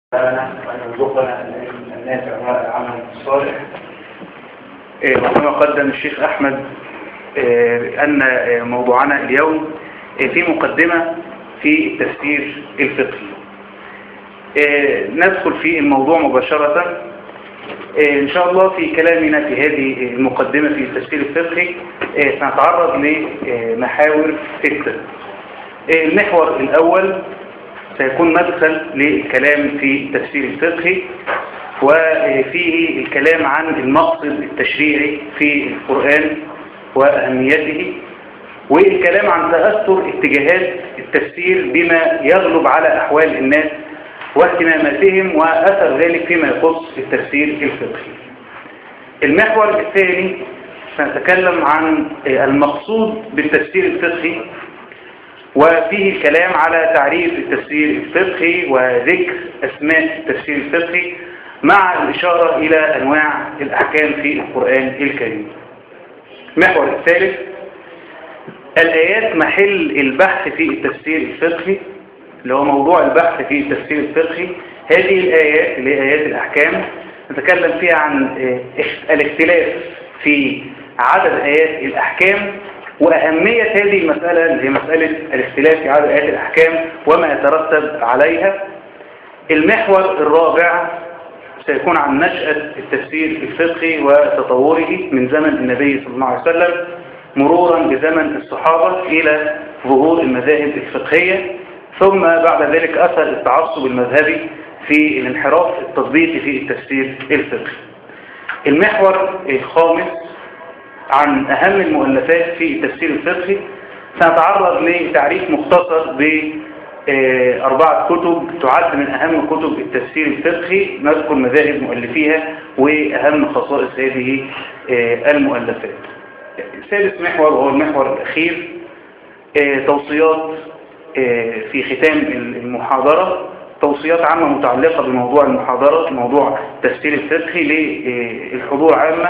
لنا وأن يرزقنا العلم النافع والعمل الصالح إيه، وكما قدم الشيخ أحمد إيه، أن إيه، موضوعنا اليوم إيه، في مقدمة في التفسير الفقهي إيه، ندخل في الموضوع مباشرة إيه، إن شاء الله في كلامنا في هذه المقدمة في التفسير الفقهي إيه، سنتعرض لمحاور ستة إيه، المحور الأول سيكون مدخل للكلام في التفسير الفقهي وفيه الكلام عن المقصد التشريعي في القرآن وأهميته والكلام عن تأثر اتجاهات التفسير بما يغلب على أحوال الناس واهتماماتهم وأثر ذلك فيما يخص التفسير الفقهي المحور الثاني سنتكلم عن المقصود بالتفسير الفقهي وفيه الكلام على تعريف التفسير الفقهي وذكر أسماء التفسير الفقهي مع الإشارة إلى أنواع الأحكام في القرآن الكريم المحور الثالث الآيات محل البحث في التفسير الفقهي اللي هو موضوع البحث في التفسير الفقهي هذه الآيات اللي هي آيات الأحكام نتكلم فيها عن الاختلاف في عدد آيات الأحكام وأهمية هذه المسألة اللي هي مسألة الاختلاف في عدد آيات الأحكام وما يترتب عليها المحور الرابع سيكون عن نشأة التفسير الفقهي وتطوره من زمن النبي صلى الله عليه وسلم مرورا بزمن الصحابة إلى ظهور المذاهب الفقهية ثم بعد ذلك أثر التعصب المذهبي في الانحراف التطبيقي في التفسير الفقهي المحور الخامس عن أهم المؤلفات في التفسير الفقهي سنتعرض لتعريف مختصر بأربعة كتب تعد من أهم كتب التفسير الفقهي نذكر مذاهب مؤلفيها وأهم خصائص هذه المؤلفات ثالث محور وهو المحور الأخير توصيات في ختام المحاضرة توصيات عامة متعلقة بموضوع المحاضرة موضوع التفسير الفقهي للحضور عامة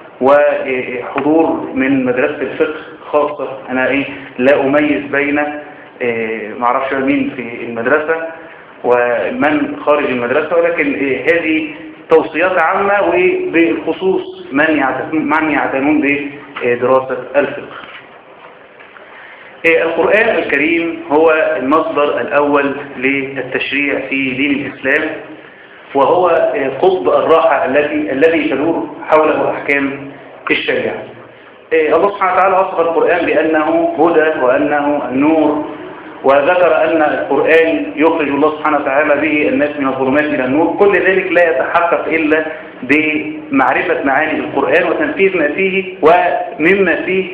وحضور من مدرسة الفقه خاصة أنا إيه لا أميز بين إيه معرفش مين في المدرسة ومن خارج المدرسة ولكن إيه هذه توصيات عامة وبالخصوص من من يعتنون بدراسة الفقه القرآن الكريم هو المصدر الأول للتشريع في دين الإسلام وهو قطب الراحة الذي الذي تدور حوله أحكام الشريعة الله سبحانه وتعالى وصف القرآن بأنه هدى وأنه النور وذكر أن القرآن يخرج الله سبحانه وتعالى به الناس من الظلمات إلى النور كل ذلك لا يتحقق إلا بمعرفة معاني القرآن وتنفيذ ما فيه ومما فيه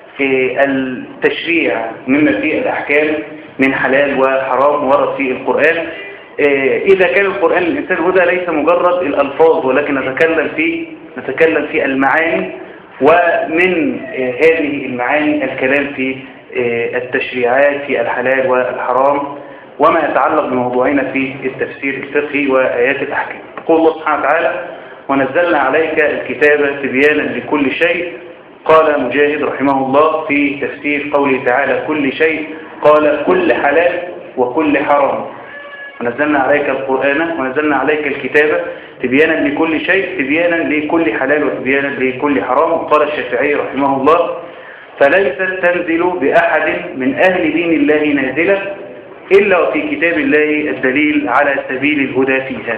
التشريع مما فيه الأحكام من حلال وحرام ورد في القرآن إذا كان القرآن الإنسان هدى ليس مجرد الألفاظ ولكن نتكلم في نتكلم في المعاني ومن هذه المعاني الكلام في التشريعات في الحلال والحرام وما يتعلق بموضوعنا في التفسير الفقهي وآيات الأحكام يقول الله سبحانه وتعالى ونزلنا عليك الكتاب تبيانا لكل شيء قال مجاهد رحمه الله في تفسير قوله تعالى كل شيء قال كل حلال وكل حرام ونزلنا عليك القرآن ونزلنا عليك الكتاب تبيانا لكل شيء تبيانا لكل حلال وتبيانا لكل حرام وقال الشافعي رحمه الله فليست تنزل بأحد من أهل دين الله نازلة إلا وفي كتاب الله الدليل على سبيل الهدى فيها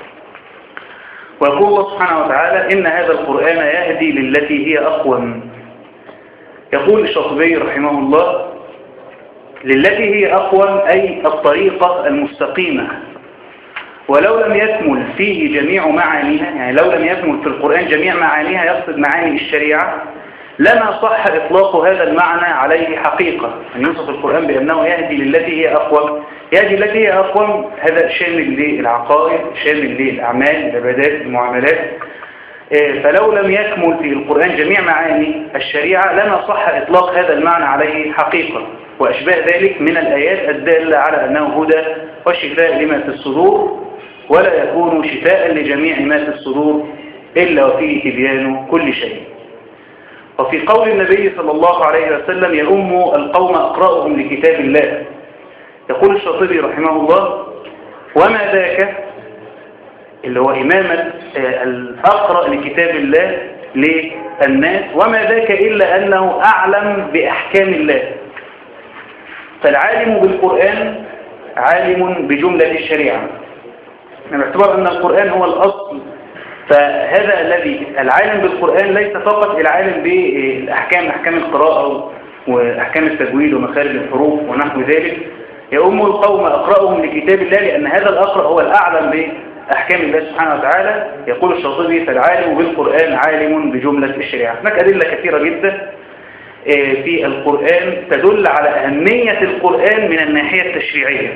ويقول الله سبحانه وتعالى إن هذا القرآن يهدي للتي هي أقوم يقول الشاطبي رحمه الله للتي هي أقوم أي الطريقة المستقيمة ولو لم يكمل فيه جميع معانيها يعني لو لم يكمل في القرآن جميع معانيها يقصد معاني الشريعة لما صح إطلاق هذا المعنى عليه حقيقة أن يوصف القرآن بأنه يهدي للتي هي أقوم يهدي التي هي أقوم هذا شامل للعقائد شامل للأعمال العبادات المعاملات فلو لم يكمل في القرآن جميع معاني الشريعة لما صح إطلاق هذا المعنى عليه حقيقة وأشباه ذلك من الآيات الدالة على أنه هدى وشفاء لما في الصدور ولا يكون شفاء لجميع ما في الصدور إلا وفيه تبيان كل شيء وفي قول النبي صلى الله عليه وسلم يؤم القوم أقرأهم لكتاب الله يقول الشاطبي رحمه الله وما ذاك اللي هو إمامة الأقرأ لكتاب الله للناس وما ذاك إلا أنه أعلم بأحكام الله فالعالم بالقرآن عالم بجملة الشريعة باعتبار أن القرآن هو الأصل فهذا الذي العالم بالقرآن ليس فقط العالم بالأحكام أحكام القراءة وأحكام التجويد ومخارج الحروف ونحو ذلك يؤم القوم أقرأهم لكتاب الله لأن هذا الأقرأ هو الأعلم بأحكام الله سبحانه وتعالى يقول الشاطبي فالعالم بالقرآن عالم بجملة الشريعة هناك أدلة كثيرة جدا في القرآن تدل على أهمية القرآن من الناحية التشريعية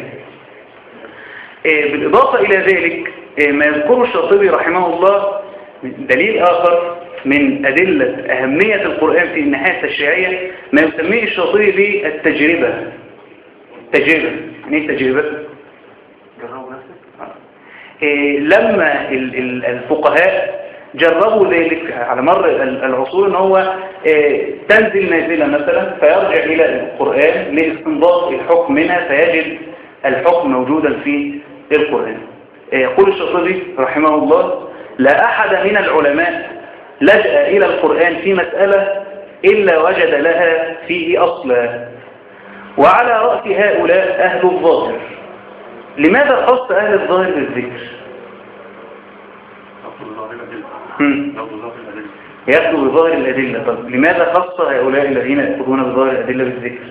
بالإضافة إلى ذلك ما يذكره الشاطبي رحمه الله دليل آخر من أدلة أهمية القرآن في الناحية التشريعية ما يسميه الشاطبي بالتجربة تجربة يعني ايه تجربة؟ جربوا نفسك إيه لما الفقهاء جربوا ذلك على مر العصور ان هو إيه تنزل نازلة مثلا فيرجع الى القرآن لاستنباط الحكم منها فيجد الحكم موجودا في القرآن إيه يقول الشاطبي رحمه الله لا احد من العلماء لجأ الى القرآن في مسألة الا وجد لها فيه اصلا وعلى رأس هؤلاء أهل الظاهر لماذا خص أهل الظاهر بالذكر يأخذوا بظاهر الأدلة طب لماذا خص هؤلاء الذين يأخذون بظاهر الأدلة بالذكر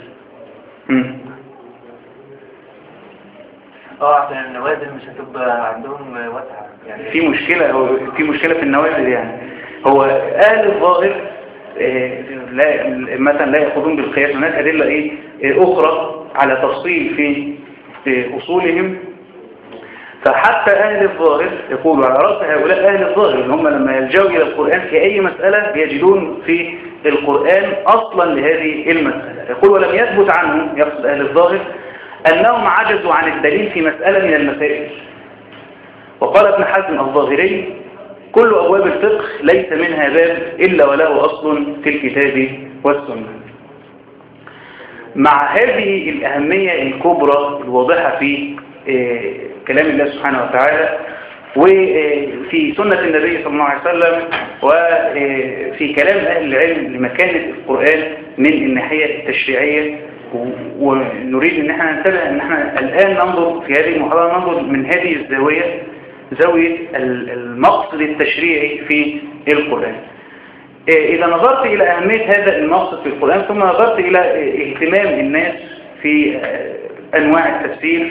اه عشان النوازل مش هتبقى عندهم واسعة يعني في مشكلة أو في مشكلة في النوازل يعني هو أهل الظاهر لا مثلا لا يأخذون بالقياس هناك أدلة إيه أخرى على تفصيل في أصولهم فحتى أهل الظاهر يقولوا على رأس هؤلاء أهل الظاهر إن هم لما يلجأوا إلى القرآن في أي مسألة يجدون في القرآن أصلا لهذه المسألة يقول ولم يثبت عنهم يقصد أهل الظاهر أنهم عجزوا عن الدليل في مسألة من المسائل وقال ابن حزم الظاهري كل أبواب الفقه ليس منها باب إلا وله أصل في الكتاب والسنة مع هذه الأهمية الكبرى الواضحة في كلام الله سبحانه وتعالى وفي سنة النبي صلى الله عليه وسلم وفي كلام أهل العلم لمكانة القرآن من الناحية التشريعية ونريد ان احنا ننتبه ان احنا الآن ننظر في هذه المحاضرة ننظر من هذه الزاوية زاوية المقصد التشريعي في القرآن إذا نظرت إلى أهمية هذا المقصد في القرآن ثم نظرت إلى اهتمام الناس في أنواع التفسير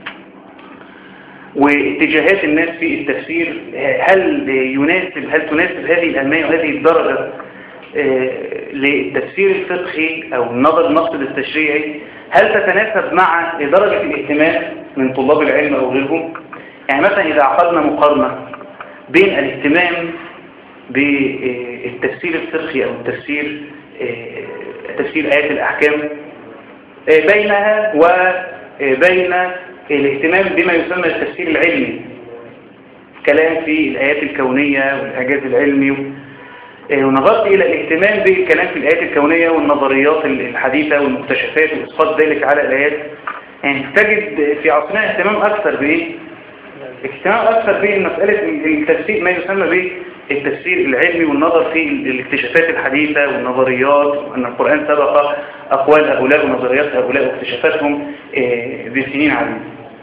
واتجاهات الناس في التفسير هل يناسب هل تناسب هذه الأهمية وهذه الدرجة للتفسير الفقهي أو النظر المقصد التشريعي هل تتناسب مع درجة الاهتمام من طلاب العلم أو غيرهم يعني مثلا إذا عقدنا مقارنة بين الاهتمام بالتفسير الفقهي أو التفسير تفسير آيات الأحكام بينها وبين الاهتمام بما يسمى التفسير العلمي كلام في الآيات الكونية والإعجاز العلمي ونظرت إلى الاهتمام بالكلام في الآيات الكونية والنظريات الحديثة والمكتشفات وإسقاط ذلك على الآيات يعني تجد في عصرنا اهتمام أكثر بإيه؟ اهتمام أكثر بمسألة التفسير ما يسمى بالتفسير العلمي والنظر في الاكتشافات الحديثة والنظريات وأن القرآن سبق أقوال هؤلاء ونظريات هؤلاء واكتشافاتهم بسنين عديدة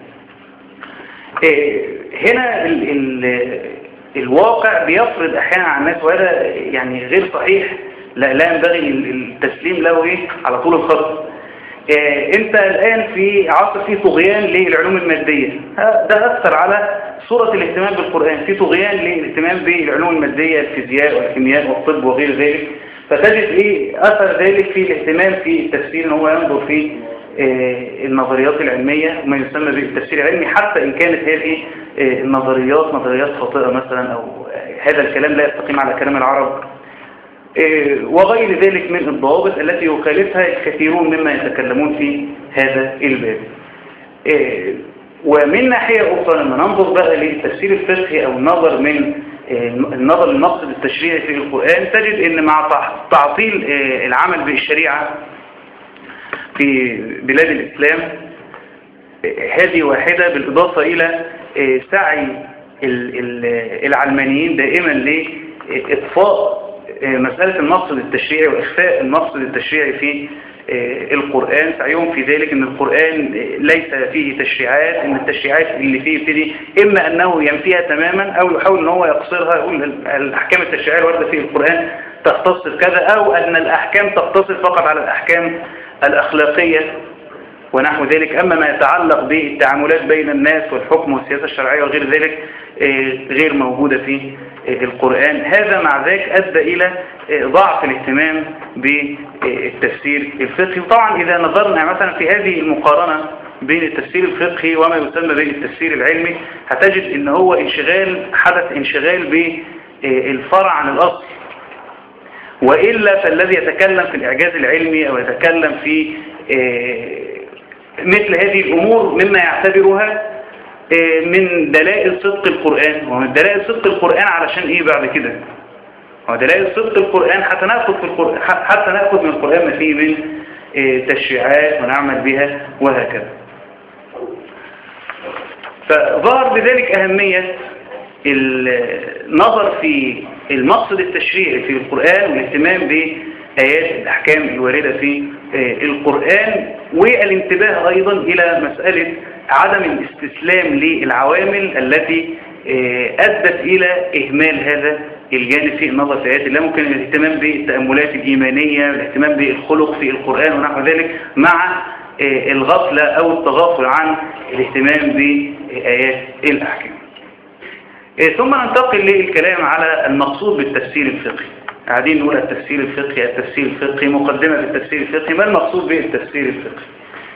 هنا ال ال الواقع بيفرض أحيانا على الناس وهذا يعني غير صحيح لا, لا ينبغي التسليم له إيه على طول الخط انت الآن في عصر فيه طغيان للعلوم المادية ده أثر على صورة الاهتمام بالقرآن في طغيان للاهتمام بالعلوم المادية الفيزياء والكيمياء والطب وغير ذلك فتجد ايه أثر ذلك في الاهتمام في التفسير ان هو ينظر في النظريات العلمية وما يسمى بالتفسير العلمي حتى إن كانت هذه النظريات نظريات خاطئة مثلا أو هذا الكلام لا يستقيم على كلام العرب وغير ذلك من الضوابط التي يخالفها الكثيرون مما يتكلمون في هذا الباب ومن ناحية أخرى لما ننظر بقى للتفسير الفقهي أو النظر من النظر المقصد التشريعي في القرآن تجد أن مع تعطيل العمل بالشريعة في بلاد الإسلام هذه واحدة بالإضافة إلى سعي ال- ال- العلمانيين دائما لإطفاء مسألة المقصد التشريعي وإخفاء المقصد التشريعي في القرآن سعيهم في ذلك أن القرآن ليس فيه تشريعات أن التشريعات اللي فيه يبتدي إما أنه ينفيها تماما أو يحاول أن هو يقصرها يقول الأحكام التشريعية الواردة في القرآن تختص كذا أو أن الأحكام تقتصر فقط على الأحكام الأخلاقية ونحو ذلك أما ما يتعلق بالتعاملات بين الناس والحكم والسياسة الشرعية وغير ذلك غير موجودة في القرآن هذا مع ذلك أدى إلى ضعف الاهتمام بالتفسير الفقهي وطبعا إذا نظرنا مثلا في هذه المقارنة بين التفسير الفقهي وما يسمى بالتفسير العلمي هتجد ان هو انشغال حدث انشغال بالفرع عن الأصل وإلا فالذي يتكلم في الإعجاز العلمي أو يتكلم في مثل هذه الأمور مما يعتبرها من دلائل صدق القرآن ومن دلائل صدق القرآن علشان إيه بعد كده ودلائل صدق القرآن حتى نأخذ, في القرآن حتى نأخذ من القرآن ما فيه من تشريعات ونعمل بها وهكذا فظهر بذلك أهمية النظر في المقصد التشريعي في القرآن والاهتمام بآيات الأحكام الواردة في القرآن والانتباه أيضا إلى مسألة عدم الاستسلام للعوامل التي أدت إلى إهمال هذا الجانب في النظر في آيات الله ممكن الاهتمام بالتأملات الإيمانية الاهتمام بالخلق في القرآن ونحو ذلك مع الغفلة أو التغافل عن الاهتمام بآيات الأحكام ثم ننتقل للكلام على المقصود بالتفسير الفقهي قاعدين نقول التفسير الفقهي التفسير الفقهي مقدمة بالتفسير الفقهي ما المقصود بالتفسير الفقهي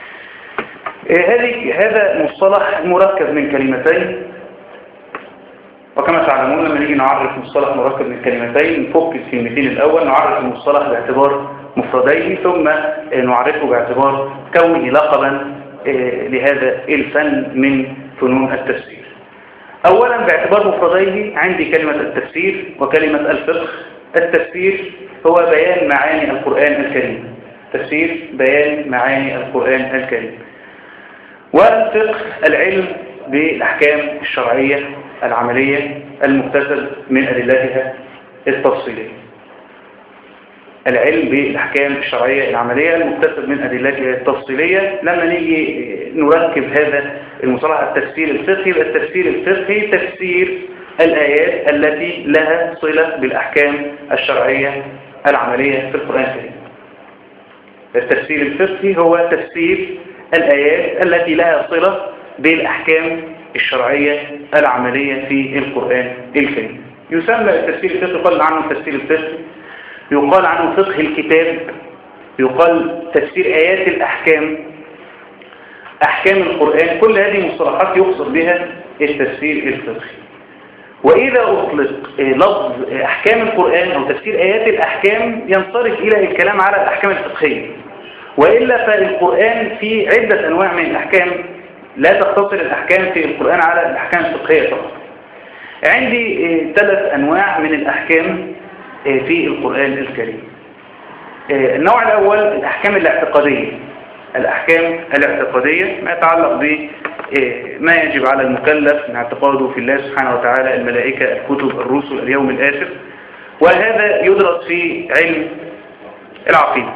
هذه هذا مصطلح مركب من كلمتين وكما تعلمون لما نيجي نعرف مصطلح مركب من كلمتين نفك الكلمتين الأول نعرف المصطلح باعتبار مفردين ثم نعرفه باعتبار كونه لقبا لهذا الفن من فنون التفسير أولا باعتبار مفرديه عندي كلمة التفسير وكلمة الفقه التفسير هو بيان معاني القرآن الكريم تفسير بيان معاني القرآن الكريم والفقه العلم بالأحكام الشرعية العملية المكتسب من أدلتها التفصيلية العلم بالأحكام الشرعية العملية المكتسب من أدلتها التفصيلية لما نيجي نركب هذا المصطلح التفسير الفقهي التفسير الفقهي تفسير الآيات التي لها صلة بالأحكام الشرعية العملية في القرآن الكريم التفسير الفقهي هو تفسير الآيات التي لها صلة بالأحكام الشرعية العملية في القرآن الكريم يسمى التفسير الفقهي يقال عنه التفسير الفقهي يقال عنه فقه الكتاب يقال تفسير آيات الأحكام أحكام القرآن كل هذه مصطلحات يقصد بها التفسير الفقهي وإذا أطلق لفظ أحكام القرآن أو تفسير آيات الأحكام ينصرف إلى الكلام على الأحكام الفقهية وإلا فالقرآن فيه عدة أنواع من الأحكام لا تقتصر الأحكام في القرآن على الأحكام الفقهية فقط عندي ثلاث أنواع من الأحكام في القرآن الكريم النوع الأول الأحكام الاعتقادية الأحكام الاعتقادية ما يتعلق بما يجب على المكلف من اعتقاده في الله سبحانه وتعالى الملائكة الكتب الرسل اليوم الآخر وهذا يدرس في علم العقيدة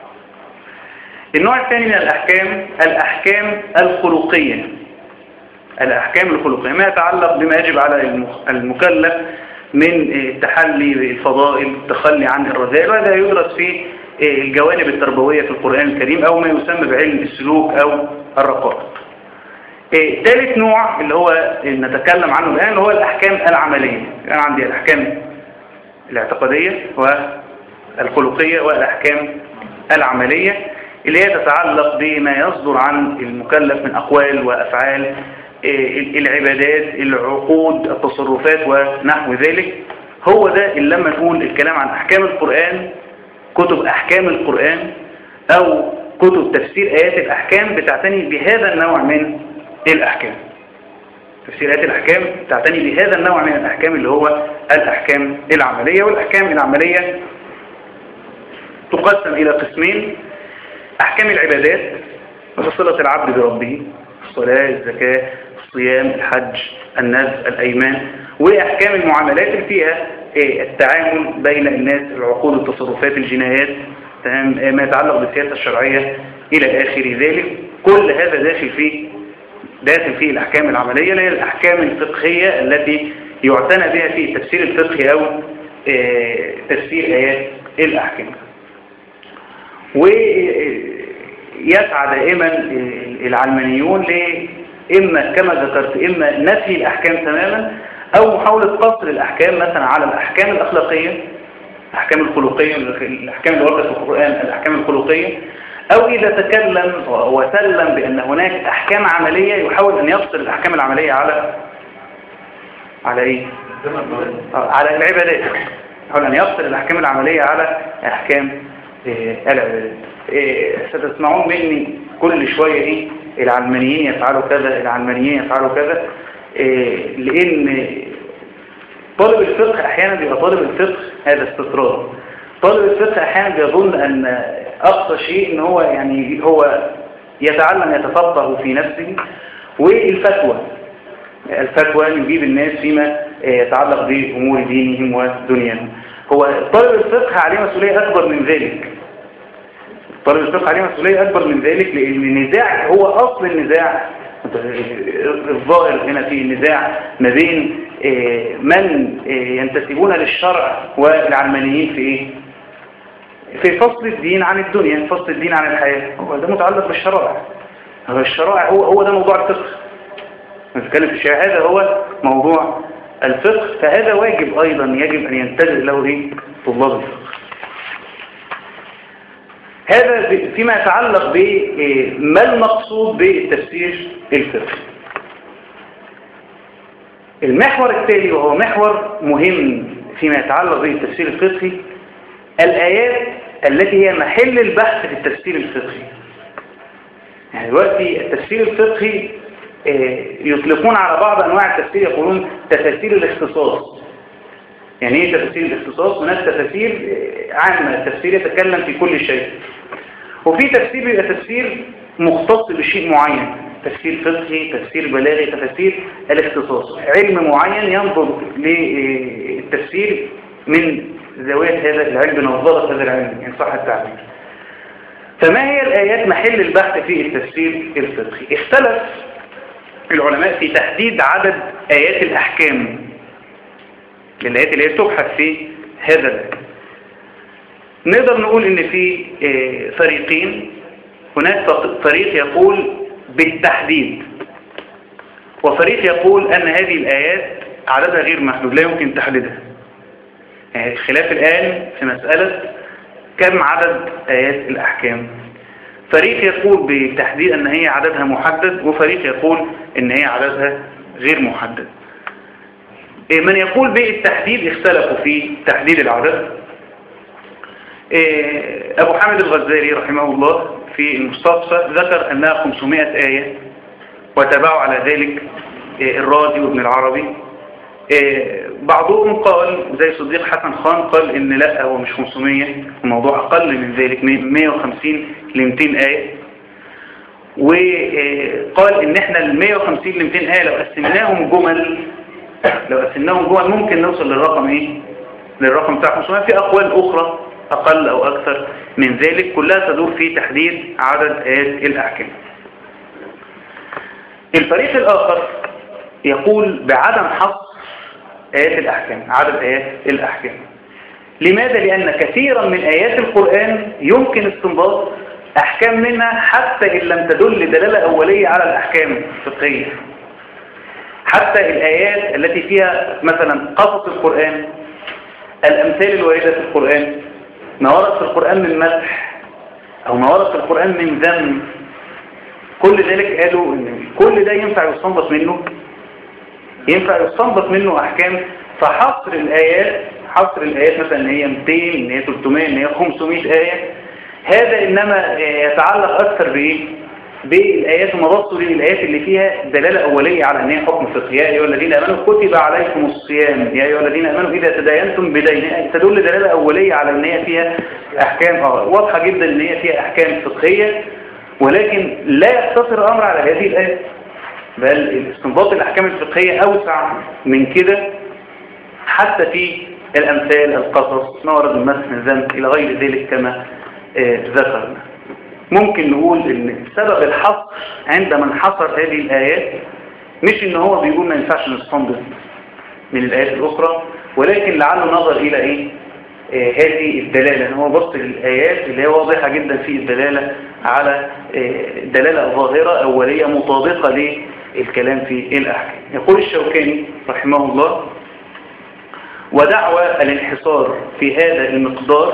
النوع الثاني من الأحكام الأحكام الخلقية الأحكام الخلقية ما يتعلق بما يجب على المكلف من التحلي بالفضائل التخلي عن الرذائل وهذا يدرس في الجوانب التربوية في القرآن الكريم أو ما يسمى بعلم السلوك أو الرقائق ثالث نوع اللي هو نتكلم عنه الآن هو الأحكام العملية أنا عندي الأحكام الاعتقادية والخلقية والأحكام العملية اللي هي تتعلق بما يصدر عن المكلف من أقوال وأفعال العبادات العقود التصرفات ونحو ذلك هو ده اللي لما نقول الكلام عن أحكام القرآن كتب أحكام القرآن أو كتب تفسير آيات الأحكام بتعتني بهذا النوع من الأحكام تفسير آيات الأحكام تعتني بهذا النوع من الأحكام اللي هو الأحكام العملية والأحكام العملية تقسم إلى قسمين أحكام العبادات وصلة العبد بربه الصلاة الزكاة الصيام الحج النذر الأيمان وأحكام المعاملات اللي فيها إيه، التعامل بين الناس العقود التصرفات الجنايات تمام إيه، ما يتعلق بالسياسة الشرعية إلى آخر ذلك كل هذا داخل فيه داخل فيه الأحكام العملية اللي هي الأحكام الفقهية التي يعتنى بها في التفسير الفقهي أو إيه، تفسير آيات الأحكام ويسعى دائما العلمانيون إما كما ذكرت إما نفي الأحكام تماما أو محاولة قصر الأحكام مثلا على الأحكام الأخلاقية الأحكام الخلقية الأحكام اللي وردت في القرآن الأحكام الخلقية أو إذا تكلم وسلم بأن هناك أحكام عملية يحاول أن يفصل الأحكام العملية على على إيه؟ على العبادات يحاول أن يفصل الأحكام العملية على أحكام العبادات ستسمعون مني كل شوية إيه العلمانيين يفعلوا كذا العلمانيين يفعلوا كذا لأن طالب الفقه أحيانا بيبقى طالب الفقه هذا استطراد طالب الفقه أحيانا بيظن أن أقصى شيء أن هو يعني هو يتعلم يتفقه في نفسه والفتوى الفتوى يجيب الناس فيما يتعلق بأمور دينهم ودنياهم هو طالب الفقه عليه مسؤولية أكبر من ذلك طالب الفقه عليه مسؤولية أكبر من ذلك لأن النزاع هو أصل النزاع الظاهر هنا في نزاع ما بين من ينتسبون للشرع والعلمانيين في ايه في فصل الدين عن الدنيا فصل الدين عن الحياة هو ده متعلق بالشرائع هو الشرائع هو, هو ده موضوع الفقه نتكلم في الشرع هذا هو موضوع الفقه فهذا واجب أيضا يجب أن ينتبه له إيه؟ طلاب الفقه هذا فيما يتعلق بما المقصود بالتفسير الفقهي المحور التالي وهو محور مهم فيما يتعلق بالتفسير الفقهي الآيات التي هي محل البحث في التفسير الفقهي يعني دلوقتي التفسير الفقهي يطلقون على بعض أنواع التفسير يقولون تفاسير الاختصاص يعني ايه تفسير الاختصاص هناك تفسير عامة التفسير يتكلم في كل شيء وفي تفسير بيبقى تفسير مختص بشيء معين تفسير فقهي تفسير بلاغي تفسير الاختصاص علم معين ينظر للتفسير من زاوية هذا العلم نظرة هذا العلم إن صح التعبير فما هي الآيات محل البحث في التفسير الفقهي اختلف العلماء في تحديد عدد آيات الأحكام الآيات اللي هي تبحث في هذا العلم نقدر نقول ان في فريقين هناك فريق يقول بالتحديد وفريق يقول ان هذه الآيات عددها غير محدود لا يمكن تحديدها يعني الخلاف الآن في مسألة كم عدد آيات الأحكام فريق يقول بالتحديد ان هي عددها محدد وفريق يقول ان هي عددها غير محدد من يقول بالتحديد اختلفوا في تحديد العدد أبو حامد الغزالي رحمه الله في المستصفى ذكر أنها 500 آية وتبعوا على ذلك الرازي وابن العربي بعضهم قال زي صديق حسن خان قال إن لا هو مش 500 الموضوع أقل من ذلك 150 ل 200 آية وقال إن احنا ال 150 ل 200 آية لو قسمناهم جمل لو قسمناهم جمل ممكن نوصل للرقم إيه للرقم بتاع 500 في أقوال أخرى أقل أو أكثر من ذلك كلها تدور في تحديد عدد آيات الأحكام الفريق الآخر يقول بعدم حصر آيات الأحكام عدد آيات الأحكام لماذا؟ لأن كثيرا من آيات القرآن يمكن استنباط أحكام منها حتى إن لم تدل دلالة أولية على الأحكام الفقهية حتى الآيات التي فيها مثلا قصص القرآن الأمثال الواردة في القرآن ما ورد في القرآن من مدح أو ما ورد في القرآن من ذم كل ذلك قالوا إن كل ده ينفع يستنبط منه ينفع يستنبط منه أحكام فحصر الآيات حصر الآيات مثلا إن هي 200 إن هي 300 إن هي 500 آية هذا إنما يتعلق أكثر بإيه؟ بالآيات وما بصوا للآيات اللي فيها دلالة أولية على أن هي حكم فقهي يا أيها الذين آمنوا كتب عليكم الصيام يا أيها الذين آمنوا إذا تداينتم بدين تدل دلالة أولية على أن هي فيها أحكام آه واضحة جدا أن هي فيها أحكام فقهية ولكن لا يقتصر الأمر على هذه الآيات بل استنباط الأحكام الفقهية أوسع من كده حتى في الأمثال القصص ما ورد المسح من ذنب إلى غير ذلك كما آه، ذكرنا ممكن نقول ان سبب الحصر عندما انحصر هذه الآيات مش ان هو بيقول ما ينفعش نستنبط من الآيات الأخرى ولكن لعله نظر إلى إيه آه هذه الدلالة ان هو بص للآيات اللي هي واضحة جدا في الدلالة على آه دلالة ظاهرة أولية مطابقة للكلام في الأحكام يقول الشوكاني رحمه الله ودعوى الانحصار في هذا المقدار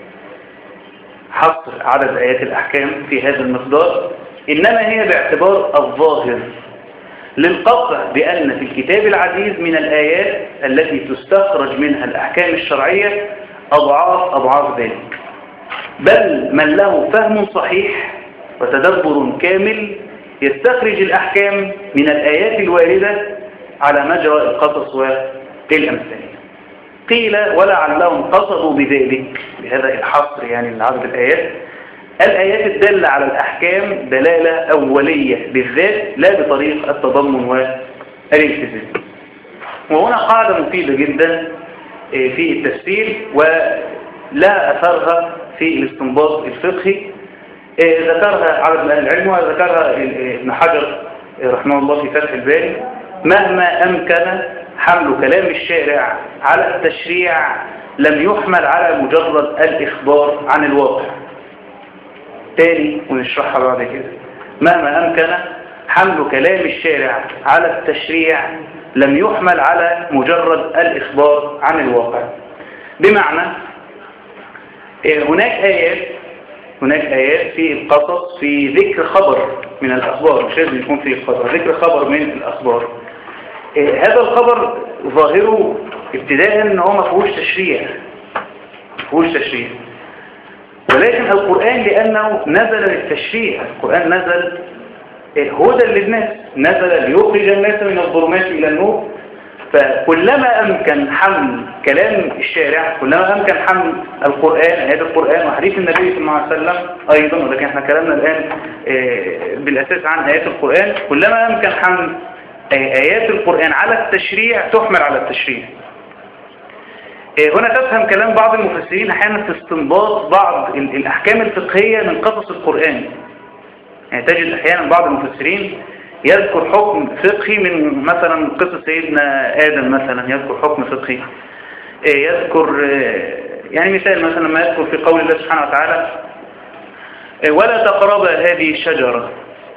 حصر عدد آيات الأحكام في هذا المقدار إنما هي باعتبار الظاهر للقطع بأن في الكتاب العزيز من الآيات التي تستخرج منها الأحكام الشرعية أضعاف أضعاف ذلك بل من له فهم صحيح وتدبر كامل يستخرج الأحكام من الآيات الواردة على مجرى القصص والأمثال قيل ولعلهم قصدوا بذلك بهذا الحصر يعني من عدد الآيات الآيات الدالة على الأحكام دلالة أولية بالذات لا بطريق التضمن والالتزام وهنا قاعدة مفيدة جدا في التفسير ولا أثرها في الاستنباط الفقهي ذكرها عدد من أهل العلم وذكرها ابن حجر رحمه الله في فتح الباري مهما أمكن حمل كلام الشارع على التشريع لم يحمل على مجرد الإخبار عن الواقع تاني ونشرحها بعد كده مهما أمكن حمل كلام الشارع على التشريع لم يحمل على مجرد الإخبار عن الواقع بمعنى هناك آيات هناك آيات في القصص في ذكر خبر من الأخبار مش لازم يكون فيه خبر ذكر خبر من الأخبار هذا الخبر ظاهره ابتداء ان هو ما فيهوش تشريع ما فيهوش تشريع ولكن القرآن لأنه نزل للتشريع القرآن نزل هدى للناس نزل ليخرج الناس من الظلمات إلى النور فكلما أمكن حمل كلام الشارع كلما أمكن حمل القرآن آيات القرآن وحديث النبي صلى الله عليه وسلم أيضا ولكن احنا كلامنا الآن بالأساس عن آيات القرآن كلما أمكن حمل آيات القرآن على التشريع تحمل على التشريع هنا تفهم كلام بعض المفسرين أحيانا في استنباط بعض الأحكام الفقهية من قصص القرآن يعني تجد أحيانا بعض المفسرين يذكر حكم فقهي من مثلا قصة سيدنا آدم مثلا يذكر حكم فقهي يذكر يعني مثال مثلا ما يذكر في قول الله سبحانه وتعالى ولا تقرب هذه الشجرة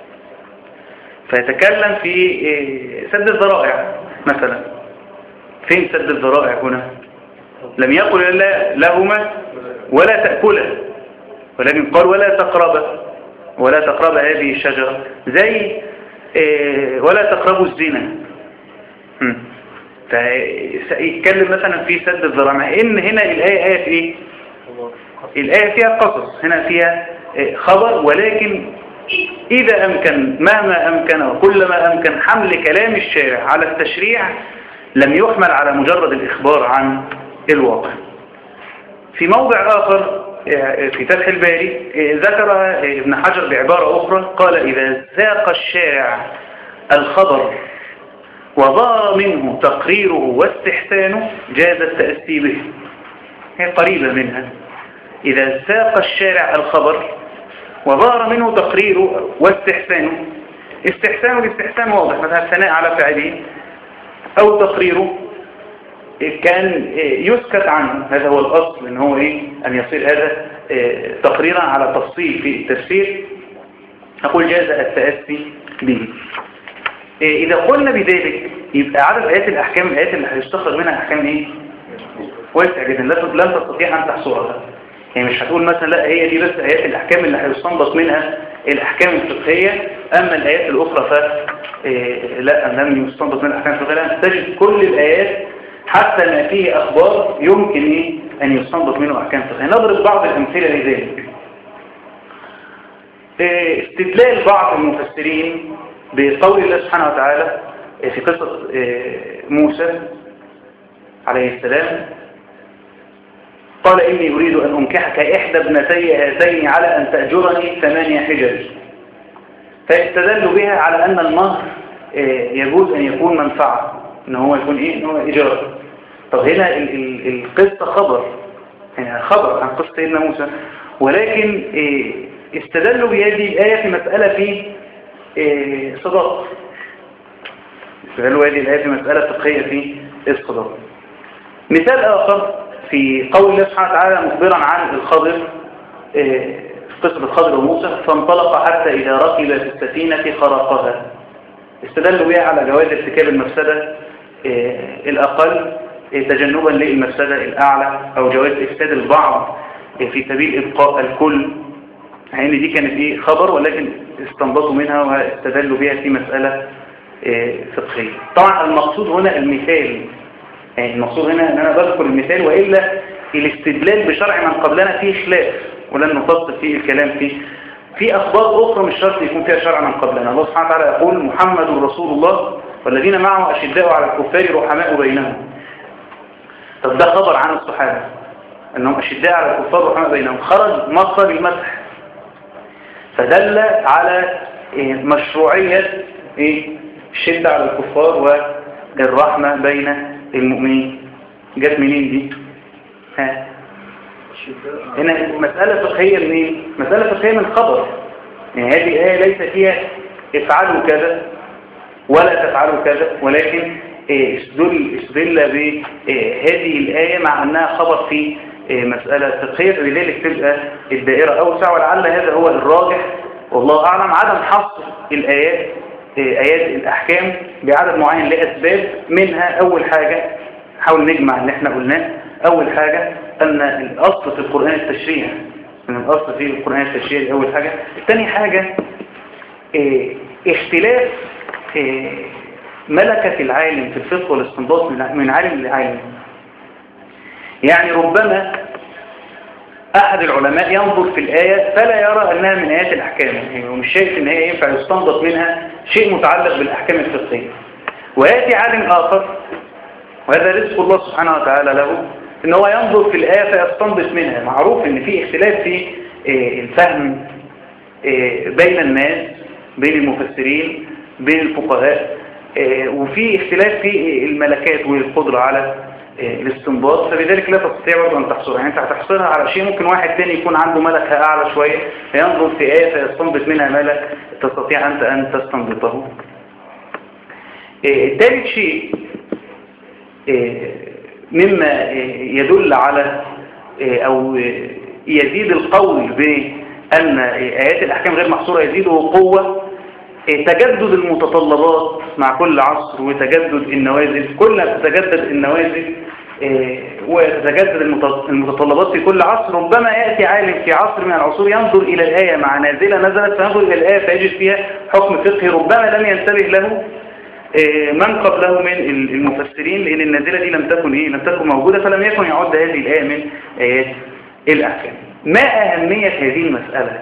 فيتكلم في سد الذرائع مثلا فين سد الذرائع هنا لم يقل إلا لهما ولا تأكلا ولكن قال ولا تقرب ولا تقرب هذه الشجرة زي ولا تقربوا الزنا فيتكلم مثلا في سد الذرائع مع ان هنا الآية آية في ايه الآية فيها قصص هنا فيها خبر ولكن إذا أمكن مهما أمكن وكلما أمكن حمل كلام الشارع على التشريع لم يحمل على مجرد الإخبار عن الواقع في موضع آخر في فتح الباري ذكر ابن حجر بعبارة أخرى قال إذا ذاق الشارع الخبر وظهر منه تقريره واستحسانه جاز التأسي به هي قريبة منها إذا ذاق الشارع الخبر وظهر منه تقريره واستحسانه استحسانه الاستحسان واضح مثلا الثناء على فعله أو تقريره كان يسكت عنه هذا هو الأصل ان هو إيه أن يصير هذا تقريرا على تفصيل في التفسير أقول جاز التأسي به إذا قلنا بذلك يبقى عدد آيات الأحكام الآيات اللي هيستخرج منها أحكام إيه واسع جدا لن تستطيع أن تحصرها يعني مش هتقول مثلا لا هي دي بس آيات الأحكام اللي هيستنبط منها الأحكام الفقهية أما الآيات الأخرى ف لا لم يستنبط منها الأحكام الفقهية لا تجد كل الآيات حتى ما فيه أخبار يمكن إيه أن يستنبط منه أحكام فقهية نضرب بعض الأمثلة لذلك استدلال بعض المفسرين بقول الله سبحانه وتعالى في قصة موسى عليه السلام قال إني أريد أن أنكحك إحدى ابنتي هاتين على أن تأجرني ثمانية حجج فاستدلوا بها على أن المهر آه، يجوز أن يكون منفعة إن هو يكون إيه؟ إن هو إجارة طب هنا ال- ال- القصة خبر يعني خبر عن قصة سيدنا موسى ولكن آه، استدلوا بهذه الآية في مسألة في آه، صداق استدلوا هذه الآية في مسألة فقهية في الصداق مثال آخر في قول الله سبحانه وتعالى مخبرا عن الخضر آه، في قصة الخضر وموسى فانطلق حتى إذا ركب في السفينة خرقها استدلوا بها على جواز ارتكاب المفسدة آه، الأقل آه، تجنبا للمفسدة الأعلى أو جواز إفساد البعض آه، في سبيل إبقاء الكل يعني دي كانت إيه خبر ولكن استنبطوا منها واستدلوا بها في مسألة آه، فقهية طبعا المقصود هنا المثال يعني المقصود هنا ان انا بذكر المثال وإلا الاستدلال بشرع من قبلنا فيه خلاف ولن نفصل فيه الكلام فيه في أخبار أخرى مش شرط يكون فيها شرع من قبلنا الله سبحانه وتعالى يقول محمد رسول الله والذين معه أشداء على الكفار رحماء بينهم طب ده خبر عن الصحابة أنهم أشداء على الكفار رحماء بينهم خرج مخرج المدح فدل على إيه، مشروعية إيه؟ الشدة على الكفار والرحمة بين المؤمنين جت منين دي؟ ها هنا مسألة فقهية منين؟ مسألة فقهية من خبر يعني هذه الآية ليس فيها افعلوا كذا ولا تفعلوا كذا ولكن إيه، استدل استدل بهذه الآية مع أنها خبر في إيه، مسألة فقهية فلذلك تبقى الدائرة أوسع ولعل هذا هو الراجح والله أعلم عدم حصر الآيات إيه، آيات الأحكام بعدد معين لأسباب منها أول حاجة حاول نجمع اللي احنا قلناه أول حاجة أن الأصل في القرآن التشريع من الأصل في القرآن التشريع دي أول حاجة تاني حاجة إيه، اختلاف إيه، ملكة العالم في الفقه والاستنباط من من عالم لعالم يعني ربما أحد العلماء ينظر في الآية فلا يرى أنها من آيات الأحكام يعني هو مش شايف أن هي ينفع يستنبط منها شيء متعلق بالأحكام الفقهية ويأتي عالم آخر وهذا رزق الله سبحانه وتعالى له ان هو ينظر في الآية فيستنبط منها معروف ان في اختلاف في آه، الفهم آه، بين الناس بين المفسرين بين الفقهاء آه، وفي اختلاف في الملكات والقدرة على آه، الاستنباط فبذلك لا تستطيع برضه ان تحصرها يعني انت هتحصرها على شيء ممكن واحد تاني يكون عنده ملكة اعلى شوية فينظر في آية فيستنبط منها ملك تستطيع انت ان تستنبطه آه، ثالث شيء مما يدل على أو يزيد القول بأن آيات الأحكام غير محصورة يزيده قوة تجدد المتطلبات مع كل عصر وتجدد النوازل كل ما تتجدد النوازل وتتجدد المت- المتطلبات في كل عصر ربما يأتي عالم في عصر من العصور ينظر إلى الآية مع نازلة نزلت فينظر إلى الآية فيجد فيها حكم فقهي ربما لم ينتبه له آه، من قبله من المفسرين لأن النازلة دي لم تكن إيه لم تكن موجودة فلم يكن يعد هذه الآية من آيات الأحكام ما أهمية هذه المسألة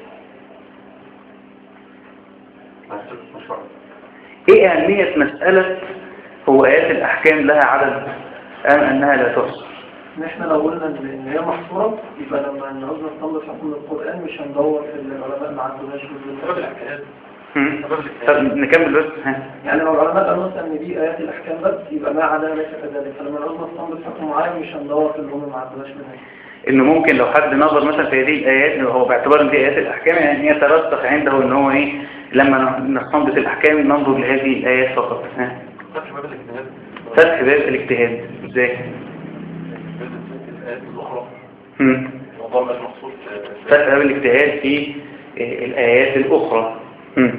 إيه أهمية مسألة هو آيات الأحكام لها عدد أم أنها لا تحصى ان احنا لو قلنا ان إن هي محصورة يبقى لما نعوز نستنبط حكم القرآن مش هندور في العلماء ما عندناش في مم. طب نكمل بس ها. يعني لو العلماء قالوا مثلا ان دي ايات الاحكام بس يبقى ما عدا ليس كذلك فلما نعوز نستنبط حكم معين مش هندور في اللي هم ما عندناش منها انه ممكن لو حد نظر مثلا في هذه الايات هو باعتبار ان دي ايات الاحكام يعني هي ترسخ عنده ان هو ايه لما نستنبط الاحكام ننظر لهذه الايات فقط ها. فتح باب الاجتهاد فتح باب الاجتهاد ازاي الآيات الأخرى مم. الموضوع مش مقصود فتح باب الاجتهاد في آه، الايات الاخرى مم.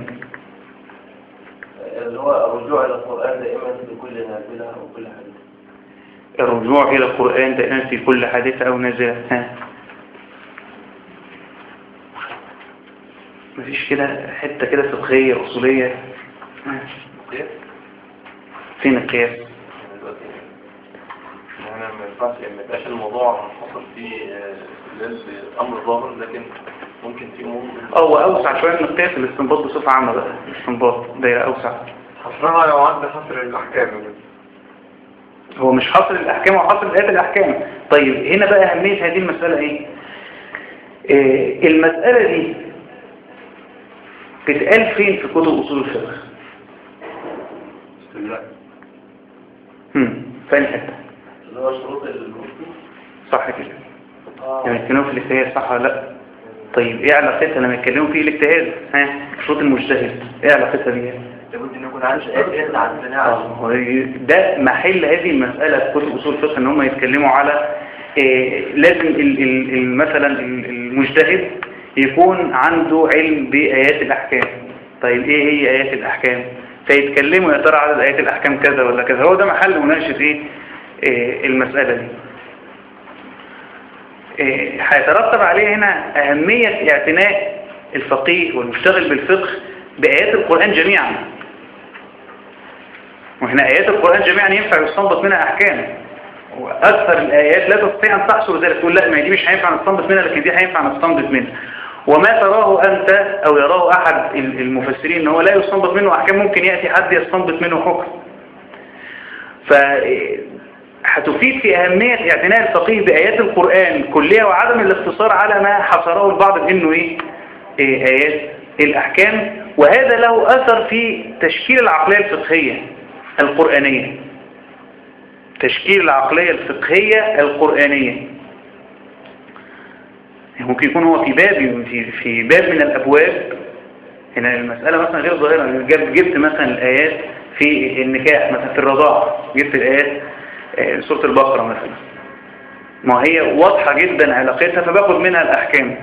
اللي هو الرجوع إلى القرآن دائما في كل نافلة وكل حديث الرجوع الى القران دائما في كل حادثه او نازله ها. مفيش كده حته كده فقهيه اصوليه ها. فين القياس دلوقتي يعني ما ينفعش ما يبقاش الموضوع حصل فيه آه، استدلال بأمر ظاهر لكن ممكن في أمور هو اوسع شويه من القياس الاستنباط بصفه عامه بقى الاستنباط دايره اوسع حصرها لو عند حصر الأحكام هو مش حاصل الاحكام هو حاصل ايات الاحكام طيب هنا بقى اهميه هذه المساله ايه آه، المساله دي بتتقال فين في كتب اصول الفقه فاني حته اللي هو شروط المفتي صح كده لما يتكلموا في الاجتهاد صح ولا لا طيب ايه علاقتها لما يتكلموا في الاجتهاد ها شروط المجتهد ايه علاقتها بيها لابد ان يكون عارف ايه اللي عندنا آه، هو ده محل هذه المسألة في كتب أصول الفقه إن هم يتكلموا على إيه لازم ال- ال- ال- مثلا ال- المجتهد يكون عنده علم بآيات الأحكام طيب إيه هي آيات الأحكام فيتكلموا يا ترى عدد آيات الأحكام كذا ولا كذا هو ده محل مناقشة إيه إيه المسألة دي إيه، هيترتب عليه هنا أهمية اعتناء الفقيه والمشتغل بالفقه بآيات القرآن جميعا وهنا آيات القرآن جميعا ينفع يستنبط منها أحكام وأكثر الآيات لا تستطيع أن تحصر ذلك تقول لا ما هي دي مش هينفع نستنبط منها لكن دي هينفع نستنبط منها وما تراه أنت أو يراه أحد المفسرين أنه لا يستنبط منه أحكام ممكن يأتي حد يستنبط منه حكم ف هتفيد في أهمية اعتناء الفقيه بآيات القرآن كلها وعدم الاقتصار على ما حصره البعض بأنه إيه؟ إيه آيات الأحكام وهذا له أثر في تشكيل العقلية الفقهية القرآنية تشكيل العقلية الفقهية القرآنية ممكن يكون هو في باب في, في باب من الأبواب هنا المسألة مثلا غير ظاهرة جبت, جبت مثلا الآيات في النكاح مثلا في الرضاعة جبت الآيات آه، سورة البقرة مثلا ما هي واضحة جدا علاقتها فباخد منها الأحكام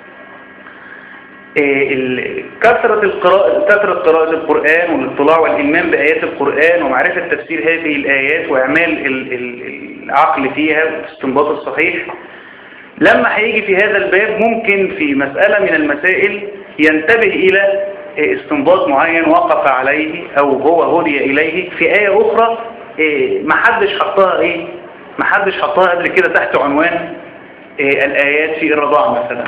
آه، ال- كثرة القراءة كثرة قراءة القرآن والاطلاع والإلمام بآيات القرآن ومعرفة تفسير هذه الآيات وإعمال ال- ال- العقل فيها والاستنباط الصحيح لما هيجي في هذا الباب ممكن في مسألة من المسائل ينتبه إلى آه، استنباط معين وقف عليه أو هو هدي إليه في آية أخرى آه، محدش حطها إيه محدش حطها قبل كده تحت عنوان آه، الآيات في الرضاعة مثلا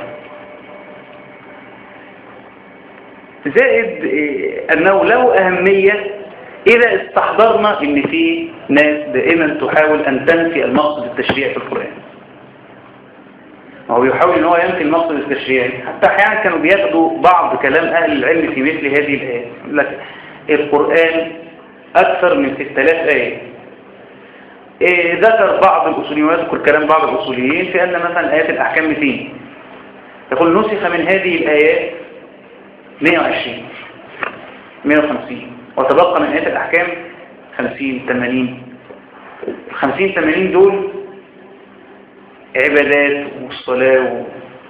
زائد آه، أنه له أهمية إذا استحضرنا أن في ناس دائما تحاول أن تنفي المقصد التشريعي في القرآن هو بيحاول ان هو ينفي المقصد التشريعي حتى احيانا كانوا بياخدوا بعض كلام اهل العلم في مثل هذه الايات يقول لك القران اكثر من 6000 ايه إيه ذكر بعض الاصوليين ويذكر كلام بعض الاصوليين في ان مثلا ايات الاحكام 200 يقول نسخ من هذه الايات 120 150 وتبقى من ايات الاحكام 50 80 ال 50 80 دول عبادات والصلاة و...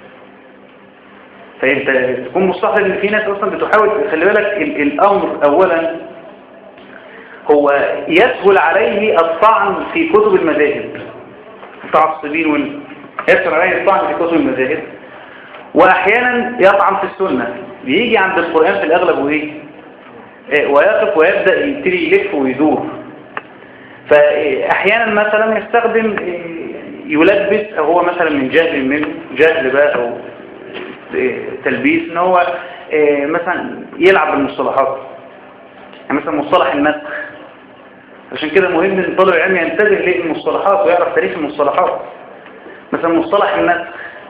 فانت تكون مستحضر ان في ناس اصلا بتحاول خلي بالك ال- الامر اولا هو يسهل عليه الطعن في كتب المذاهب متعصبين وال... يسهل عليه الطعن في كتب المذاهب واحيانا يطعن في السنة بيجي عند القرآن في الاغلب وايه إيه، ويقف ويبدأ يبتدي يلف ويدور فاحيانا مثلا يستخدم إيه، يلبس أو هو مثلا من جهل منه جهل بقى أو إيه، تلبيس ان هو إيه، مثلا يلعب بالمصطلحات يعني مثلا مصطلح النسخ عشان كده مهم ان طالب العلم ينتبه للمصطلحات ويعرف تاريخ المصطلحات مثلا مصطلح النسخ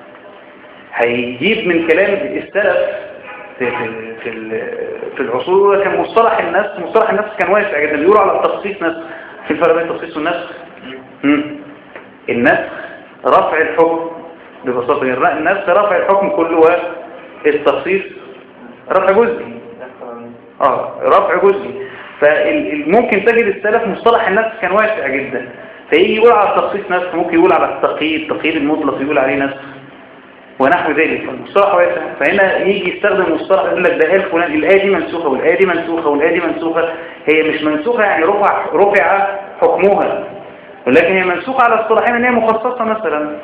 هيجيب من كلام السلف في في في, ال- في العصور الأولى كان مصطلح النسخ مصطلح النسخ كان واسع جدا بيقولوا على التخصيص نسخ في الفرق بين التخصيص والنسخ مم. النسخ رفع الحكم ببساطة الر- النسخ رفع الحكم كله والتخصيص رفع جزئي اه رفع جزئي فممكن تجد السلف مصطلح النسخ كان واسع جدا فيجي يقول على التخصيص نسخ ممكن يقول على التقييد التقييد المطلق يقول عليه نسخ ونحو ذلك فالمصطلح واسع فهنا يجي يستخدم مصطلح يقول لك ده قال فلان الآية دي منسوخة والآية دي منسوخة والآية دي منسوخة هي مش منسوخة يعني رفع رفع حكمها ولكن هي منسوخة على اصطلاحين ان هي مخصصة مثلا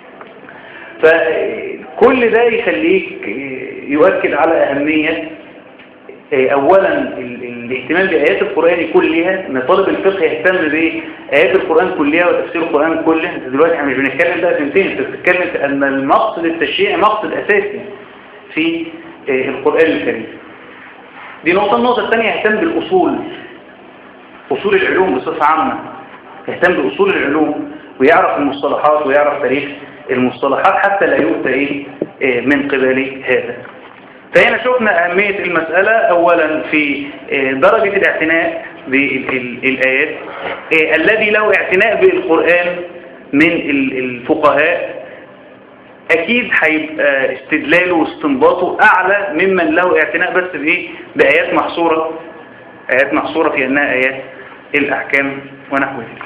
فكل ده يخليك يؤكد على أهمية أولا ال- الاهتمام بآيات القرآن كلها ان طالب الفقه يهتم بآيات القرآن كلها وتفسير القرآن كله انت دلوقتي احنا مش بنتكلم بقى سنتين انت بتتكلم في أن المقصد التشريعي مقصد أساسي في القرآن الكريم دي نقطة النقطة الثانية يهتم بالأصول أصول العلوم بصفة عامة يهتم بأصول العلوم ويعرف المصطلحات ويعرف تاريخ المصطلحات حتى لا يؤتى إيه إيه من قبل هذا فهنا شفنا أهمية المسألة أولا في إيه درجة الاعتناء بالآيات إيه الذي له اعتناء بالقرآن من ال- الفقهاء أكيد هيبقى استدلاله واستنباطه أعلى ممن له اعتناء بس بإيه بآيات محصورة آيات محصورة في أنها آيات الأحكام ونحو ذلك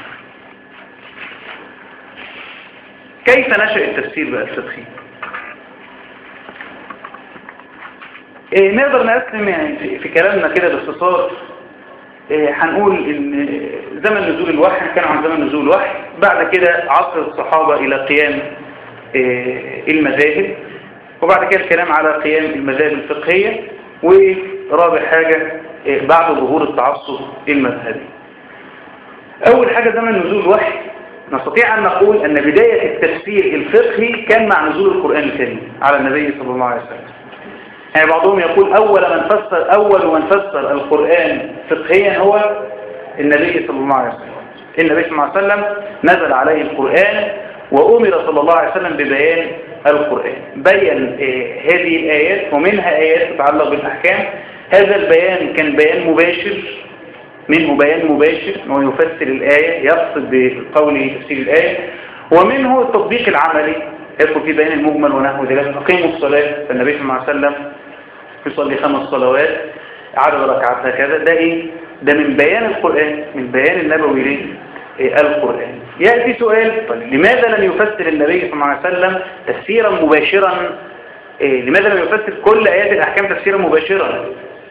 كيف نشأ التفسير بقى الفقهي إيه نقدر نقسم يعني في- في كلامنا كده باختصار إيه هنقول ان زمن نزول الوحي كان عن زمن نزول الوحي بعد كده عصر الصحابة الى قيام إيه المذاهب وبعد كده الكلام على قيام المذاهب الفقهية ورابع حاجة إيه بعد ظهور التعصب المذهبي أول حاجة زمن نزول الوحي نستطيع أن نقول أن بداية التفسير الفقهي كان مع نزول القرآن الكريم على النبي صلى الله عليه وسلم يعني بعضهم يقول أول من فسر أول من فسر القرآن فقهيا هو النبي صلى الله عليه وسلم النبي صلى الله عليه وسلم نزل عليه القرآن وأمر صلى الله عليه وسلم ببيان القرآن بين آه، هذه الآيات ومنها آيات تتعلق بالأحكام هذا البيان كان بيان مباشر منه بيان مباشر أنه يفسر الآية يقصد بقوله تفسير الآية ومنه التطبيق العملي يدخل في بيان المجمل ونحو ذلك أقيموا الصلاة فالنبي صلى الله عليه وسلم يصلي خمس صلوات عدد ركعات هكذا ده إيه؟ ده من بيان القرآن من بيان النبوي ليه؟ إيه القرآن يأتي سؤال طيب لماذا لم يفسر النبي صلى الله عليه وسلم تفسيرا مباشرا إيه لماذا لم يفسر كل آيات الأحكام تفسيرا مباشرا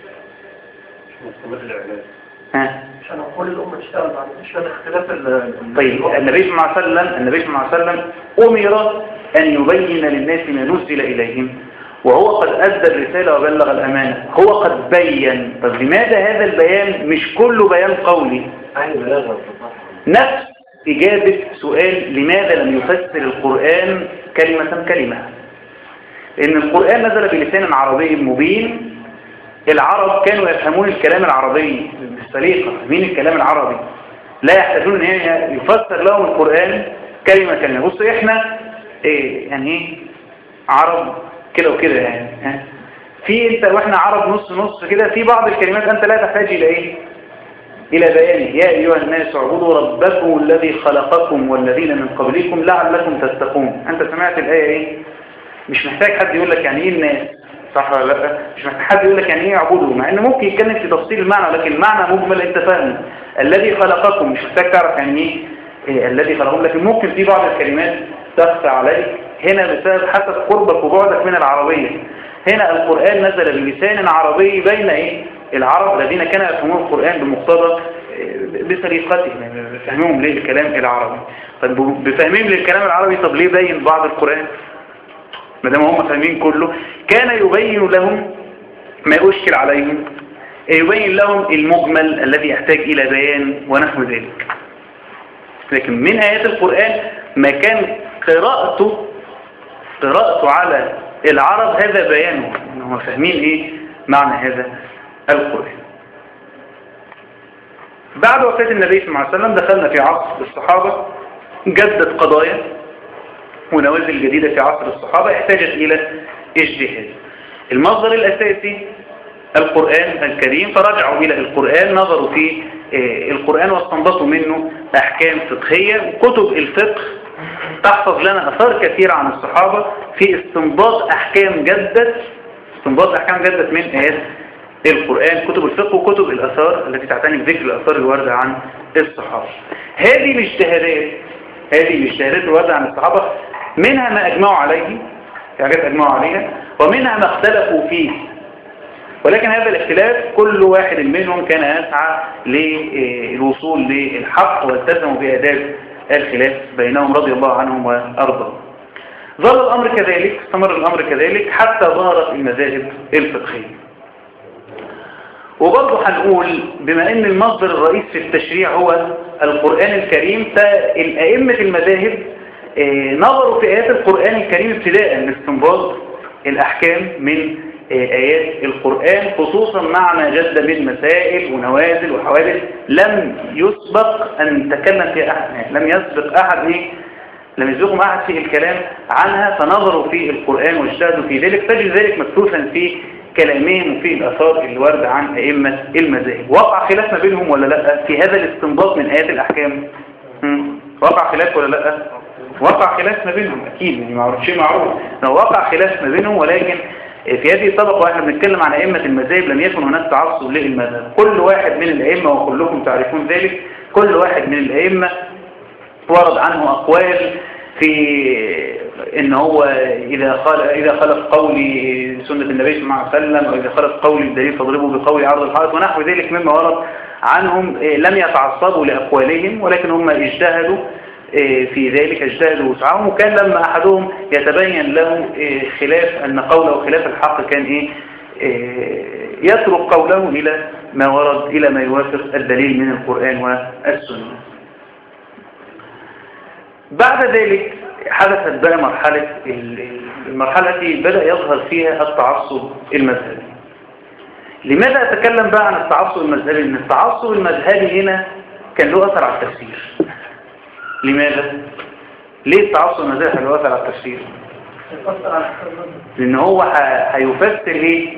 ها عشان كل الأمة تشتغل بعد عشان اختلاف ال طيب النبي صلى الله عليه وسلم النبي صلى الله عليه وسلم أمر أن يبين للناس ما نزل إليهم وهو قد أدى الرسالة وبلغ الأمانة هو قد بين طب لماذا هذا البيان مش كله بيان قولي نفس إجابة سؤال لماذا لم يفسر القرآن كلمة كلمة لأن القرآن نزل بلسان عربي مبين العرب كانوا يفهمون الكلام العربي بالسليقة فاهمين الكلام العربي لا يحتاجون ان هي يفسر لهم القرآن كلمة كلمة بصوا احنا ايه يعني ايه عرب كده وكده يعني ها؟ في انت واحنا عرب نص نص كده في بعض الكلمات انت لا تحتاج الى ايه الى بيانه يا ايها الناس اعبدوا ربكم الذي خلقكم والذين من قبلكم لعلكم تتقون انت سمعت الايه ايه مش محتاج حد يقول لك يعني ايه الناس صح ولا لا مش محتاج حد يقول لك يعني ايه يعبدوا مع انه ممكن يتكلم في تفصيل المعنى لكن المعنى مجمل انت فاهمه الذي خلقكم مش محتاج تعرف يعني ايه إيه الذي خلقهم لكن ممكن في بعض الكلمات تخفى عليك هنا بسبب حسب قربك وبعدك من العربية هنا القرآن نزل بلسان عربي بين ايه العرب الذين كانوا يفهمون القرآن بمقتضى إيه، بسليقتهم يعني بفهمهم ليه الكلام العربي طب بفهمهم للكلام العربي طب ليه بين بعض القرآن ما دام هم فاهمين كله كان يبين لهم ما يشكل عليهم يبين لهم المجمل الذي يحتاج إلى بيان ونحو ذلك لكن من آيات القرآن ما كان قراءته قراءته على العرب هذا بيانه هم فاهمين ايه معنى هذا القرآن بعد وفاة النبي صلى الله عليه وسلم دخلنا في عصر الصحابة جدت قضايا ونوازل جديدة في عصر الصحابة احتاجت إلى اجتهاد المصدر الأساسي القرآن الكريم فرجعوا إلى القرآن نظروا في آه، القرآن واستنبطوا منه أحكام فقهية وكتب الفقه تحفظ لنا أثار كثيرة عن الصحابة في استنباط أحكام جدت استنباط أحكام جدت من آيات القرآن كتب الفقه وكتب الأثار التي تعتني بذكر الأثار الواردة عن الصحابة هذه الاجتهادات هذه الاجتهادات الواردة عن الصحابة منها ما أجمعوا عليه في حاجات أجمعوا عليها ومنها ما اختلفوا فيه ولكن هذا الاختلاف كل واحد منهم كان يسعى للوصول للحق والتزموا بآداب الخلاف بينهم رضي الله عنهم وأرضاهم ظل الأمر كذلك استمر الأمر كذلك حتى ظهرت المذاهب الفقهية وبرضه هنقول بما ان المصدر الرئيس في التشريع هو القرآن الكريم فالأئمة المذاهب آه، نظروا في آيات القرآن الكريم ابتداء لاستنباط الأحكام من آه، آيات القرآن خصوصا مع ما جد من مسائل ونوازل وحوادث لم يسبق أن تكلم فيها أحد يعني لم يسبق أحد إيه؟ لم يسبقهم أحد في الكلام عنها فنظروا في القرآن واجتهدوا في ذلك تجد ذلك مكتوفا في كلامهم وفي الآثار اللي واردة عن أئمة المذاهب وقع خلاف ما بينهم ولا لا في هذا الاستنباط من آيات الأحكام مم. وقع خلاف ولا لا وقع خلاف ما بينهم أكيد يعني معروف شيء معروف لو وقع خلاف ما بينهم ولكن في هذه الطبقة واحنا بنتكلم عن أئمة المذاهب لم يكن هناك تعصب للمذهب كل واحد من الأئمة وكلكم تعرفون ذلك كل واحد من الأئمة ورد عنه أقوال في ان هو اذا خالف اذا خالف قولي سنه النبي صلى الله عليه وسلم او اذا خالف قولي الدليل فاضربه بقول عرض الحائط ونحو ذلك مما ورد عنهم لم يتعصبوا لاقوالهم ولكن هم اجتهدوا في ذلك اجتهدوا وسعهم وكان لما احدهم يتبين له خلاف ان قوله خلاف الحق كان ايه يترك قوله الى ما ورد الى ما يوافق الدليل من القران والسنه بعد ذلك حدثت بقى مرحلة المرحلة التي بدأ يظهر فيها التعصب المذهبي لماذا أتكلم بقى عن التعصب المذهبي؟ لأن التعصب المذهبي هنا كان له أثر على التفسير لماذا؟ ليه التعصب المذهبي كان له أثر على التفسير؟ لأن هو هيفسر إيه؟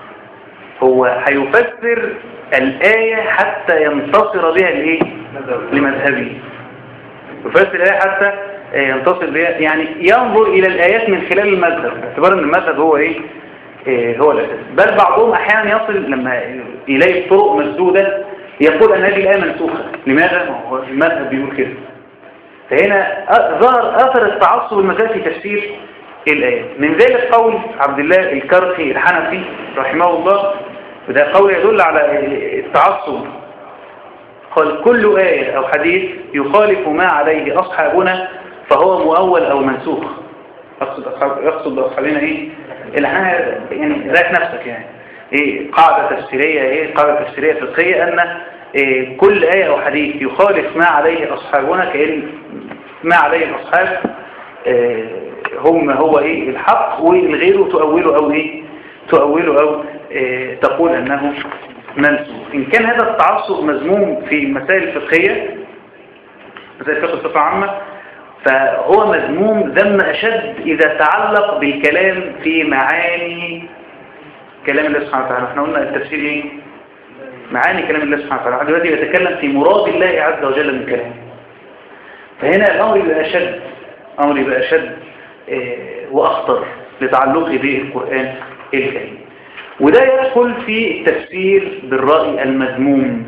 هو هيفسر الآية حتى ينتصر بها لإيه؟ لمذهبه يفسر الآية حتى ينتصر بها يعني ينظر إلى الآيات من خلال المذهب باعتبار أن المذهب هو إيه إيه هو الأساس بل بعضهم أحيانا يصل لما يلاقي طرق مسدودة يقول أن هذه الآية منسوخة لماذا؟ هو المذهب بيقول كده فهنا ظهر أثر التعصب المذهب في تفسير الآيات من ذلك قول عبد الله الكرخي الحنفي رحمه الله وده قول يدل على التعصب قال كل آية أو حديث يخالف ما عليه أصحابنا فهو مؤول أو منسوخ يقصد أصحاب يقصد أصحابنا إيه الحنا يعني ذات نفسك يعني إيه قاعدة تفسيرية إيه قاعدة تفسيرية فقهية أن إيه كل آية أو حديث يخالف ما عليه أصحابنا كأن ما عليه الأصحاب إيه هم هو إيه الحق والغيره تؤوله أو إيه تؤوله أو إيه تقول أنه منسوخ إن كان هذا التعصب مذموم في المسائل الفقهية مسائل الفقه بصفة عامة فهو مذموم ذم أشد إذا تعلق بالكلام في معاني كلام الله سبحانه وتعالى احنا قلنا التفسير ايه معاني كلام الله سبحانه وتعالى دلوقتي بيتكلم في مراد الله عز وجل من كلامه فهنا الأمر يبقى أشد أمر يبقى أشد اه وأخطر لتعلقه بالقرآن الكريم وده يدخل في التفسير بالرأي المذموم